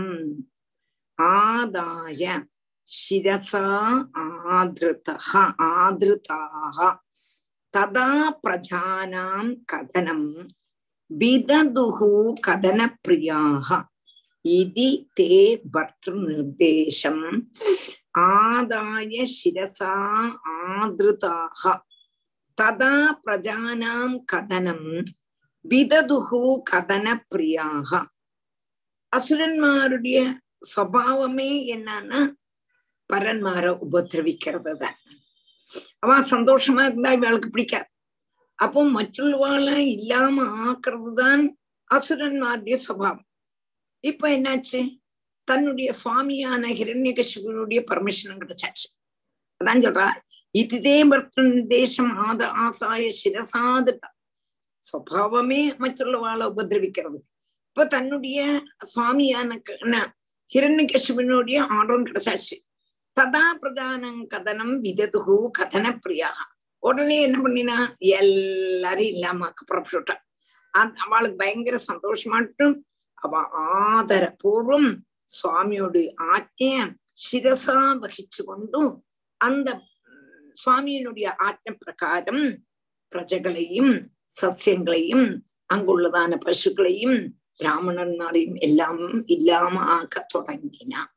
आदाय शिरसा आदृतः आदृताः तदा प्रजानां कथनं विदधुः कथनप्रियाः इति ते भर्तृनिर्देशम् आदाय शिरसा आदृताः तदा प्रजानां कथनं വിദതുഹു കഥനപ്രിയാഹ அசுரன்மாருடைய சுவாவமே என்னன்னா பரன்மாரை உபதிரவிக்கிறது தான் அவன் சந்தோஷமா இருந்தா இவளுக்கு பிடிக்காது அப்போ மറ്റുள்ளவாள இல்லாம ஆக்குறதுதான் அசுரன்மாருடைய சுபாவம் இப்ப என்னாச்சு தன்னுடைய சுவாமியான ஹிரண்யகசிபனுடைய பர்மிஷனும் கிடைச்சாச்சு அதான் சொல்றா இதுதே பர்த்தன் தேசம் ஆத ஆசாய சிரசாதுட்ட சுவாவமே மറ്റുள்ளவாளை உபதிரவிக்கிறது இப்ப தன்னுடைய சுவாமியான ஹிரண்யகசிபனுடைய ஆர்டரும் கிடைச்சாச்சு ததா பிரதானம் கதனம் விததுகு கதன பிரியா உடனே என்ன பண்ணினா எல்லாரும் இல்லாம புறப்பட்டுட்டா அவளுக்கு பயங்கர சந்தோஷமாட்டும் அவ ஆதரபூர்வம் சுவாமியோட ஆജ്ഞய சிரசா வகிச்சு கொண்டும் அந்த சுவாமியினுடைய ஆജ്ഞ பிரகாரம் பிரஜகளையும் சசியங்களையும் அங்குள்ளதான பசுக்களையும் பிராமணன்மாரையும் எல்லாம் இல்லாம ஆக்க தொடங்கினான்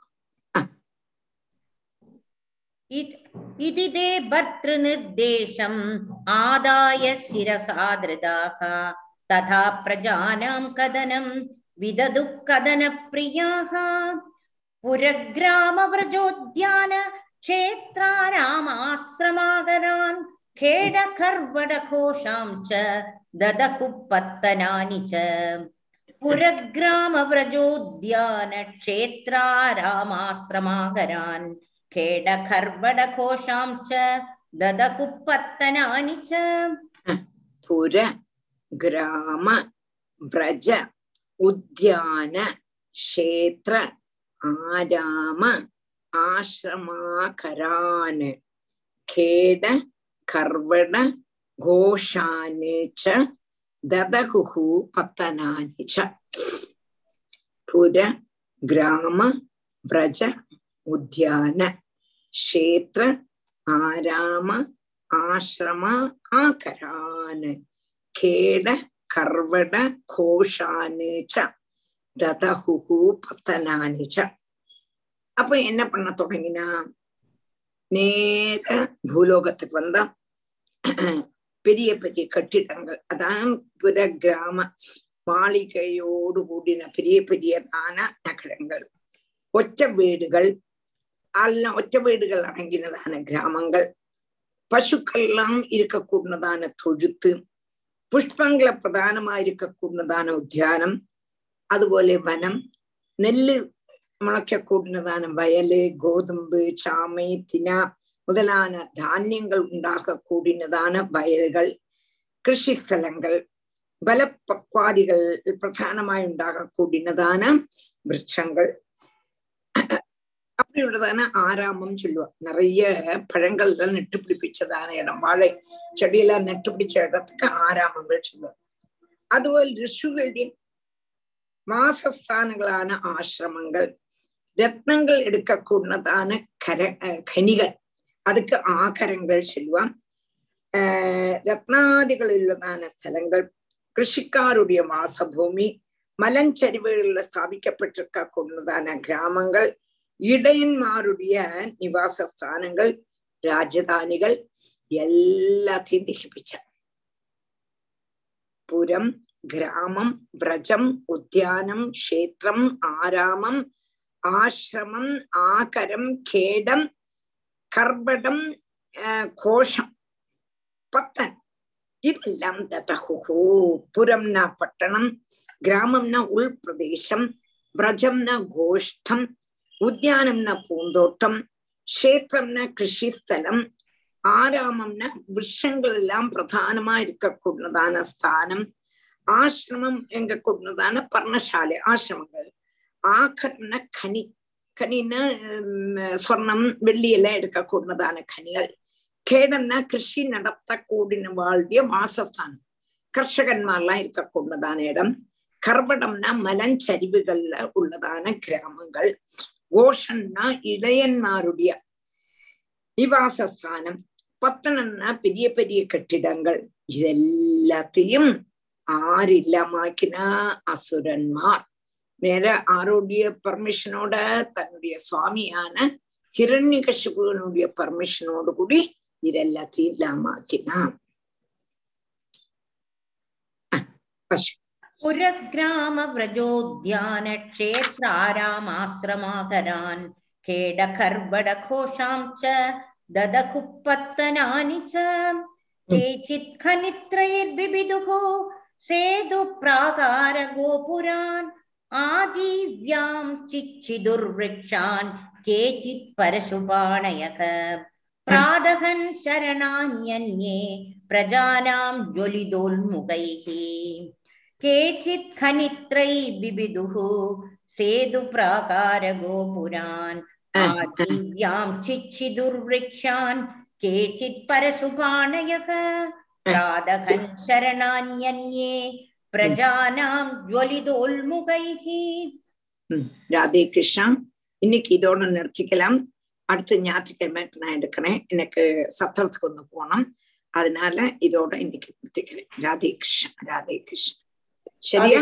इति ते भर्तृनिर्देशम् आदाय शिरसा धृताः तथा प्रजानां कदनं विदधुः कदनप्रियाः पुरग्रामव्रजोद्यान क्षेत्रानामाश्रमागरान् खेडकर्वडघोषां च ददकुः पत्तनानि च पुरग्रामव्रजोद्यान क्षेत्रारामाश्रमागरान् खेडकर्वडघोषां च ददकुपत्तनानि च पुर ग्राम व्रज उद्यान क्षेत्र आराम आश्रमाकरान् खेड कर्वड घोषान् च ददहुः पतनानि च पुर ग्राम व्रज उद्यान क्षेत्र आराम आश्रम आकरान् खेड कर्वड घोषान् च ததஹுஹு பத்தனானிச்ச அப்ப என்ன பண்ண தொடங்கினா நேர பூலோகத்துக்கு வந்தா பெரிய பெரிய கட்டிடங்கள் அதான் புற கிராம மாளிகையோடு கூடின பெரிய பெரியதான நகரங்கள் ஒற்ற வீடுகள் அல்ல ஒற்ற வீடுகள் அடங்கினதான கிராமங்கள் பசுக்கள்லாம் இருக்கக்கூடதான தொழுத்து புஷ்பங்களை பிரதானமா இருக்கக்கூடதான உத்தியானம் അതുപോലെ വനം നെല്ല് മുളയ്ക്കൂടുന്നതാണ് വയല് ഗോതമ്പ് ചാമൈ തിന മുതലാന ധാന്യങ്ങൾ ഉണ്ടാക്കക്കൂടിനതാണ് വയലുകൾ കൃഷിസ്ഥലങ്ങൾ ബലപ്പക്വാദികൾ പ്രധാനമായി ഉണ്ടാകக்கூடினதான விருட்சங்கள் அப்படியுள்ளதான ஆராமம் சொல்லுவோம் நிறைய பழங்கள் எல்லாம் நெட்டு பிடிப்பிச்சதான இடம் வாழை செடியெல்லாம் நெட்டு பிடிச்ச இடத்துக்கு ஆராமங்கள் சொல்லுவோம் അതുപോലെ ഋഷുകളുടെ வாசஸ்தானங்களான ஆசிரமங்கள் ரத்னங்கள் எடுக்கக்கூடதான கர கனிகள் அதுக்கு ஆகரங்கள் சொல்லுவான் ஆஹ் ரத்னாதிகள் உள்ளதான ஸ்தலங்கள் கிருஷிக்காருடைய வாசபூமி மலஞ்சரிவுகளில் ஸ்தாபிக்கப்பட்டிருக்க கூடதான கிராமங்கள் இடையன்மாருடைய நிவாச ஸ்தானங்கள் ராஜதானிகள் எல்லாத்தையும் திகிப்பிச்ச புறம் கிராமம் விரஜம் உத்தியானம் க்ஷேத்திரம் ஆராமம் ஆசிரமம் ஆகரம் கேடம் கர்படம் கோஷம் பத்தன் இதெல்லாம் ததஹு புரம்னா பட்டணம் கிராமம்னா உள் பிரதேசம் விரஜம்னா கோஷ்டம் உத்தியானம்னா பூந்தோட்டம் க்ஷேத்திரம்னா கிருஷிஸ்தலம் ஆராமம்னா விஷங்கள் எல்லாம் பிரதானமா இருக்கக்கூடதான ஸ்தானம் ஆசிரமம் எங்க கூடதான பர்ணசாலை ஆசிரமங்கள் ஆகர்ண கனி கனின்னா ஸ்வர்ணம் வெள்ளி எல்லாம் எடுக்கக்கூடதான கனிகள் கேடன்னா கிருஷி நடத்தக்கூடின வாழ்விய வாசஸ்தானம் கர்ஷகன்மார்லாம் இருக்கக்கூடதான இடம் கர்வடம்னா மலஞ்சரிவுகள்ல உள்ளதான கிராமங்கள் கோஷன்னா இளையன்மாருடைய நிவாசஸ்தானம் பத்தனம்னா பெரிய பெரிய கட்டிடங்கள் இதெல்லாத்தையும் ஆறில்லாமாக்கினா அசுரன்மார் நேர ஆரோடைய பர்மிஷனோட தன்னுடைய சுவாமியான ஹிரண்யகசிபுவனுடைய பர்மிஷனோடு கூடி இதெல்லாத்தையும் இல்லாமாக்கினான் पुरग्रामव्रजोद्यानक्षेत्रारामाश्रमाकरान् खेडकर्बडघोषां च ददकुपत्तनानि च केचित् खनित्रैर्बिबिदुः सेतुप्राकारगोपुरान् आजीव्यां चिच्छिदुर्वृक्षान् केचित् परशुपाणयः प्रादहन् शरणान्यन्ये प्रजानां ज्वलिदोन्मुखैः केचित् खनित्रै बिबिदुः सेतुप्राकारगोपुरान् आजीव्यां चिच्छिदुर्वृक्षान् केचित् परशुपाणयः प्रादहन् शरणान्यन्ये प्रजानां ज्वलिदोन्मुखैः ம், ராதே கிருஷ்ணா இன்னைக்கு இதோட நிறுத்திக்கலாம் அடுத்த ஞாயிற்றுக்கிழமை நான் எடுக்கிறேன் எனக்கு சத்திரத்துக்கு ஒன்று போனோம் அதனால இதோட இன்னைக்கு நிறுத்திக்கிறேன் ராதே கிருஷ்ணா ராதே கிருஷ்ணா சரியா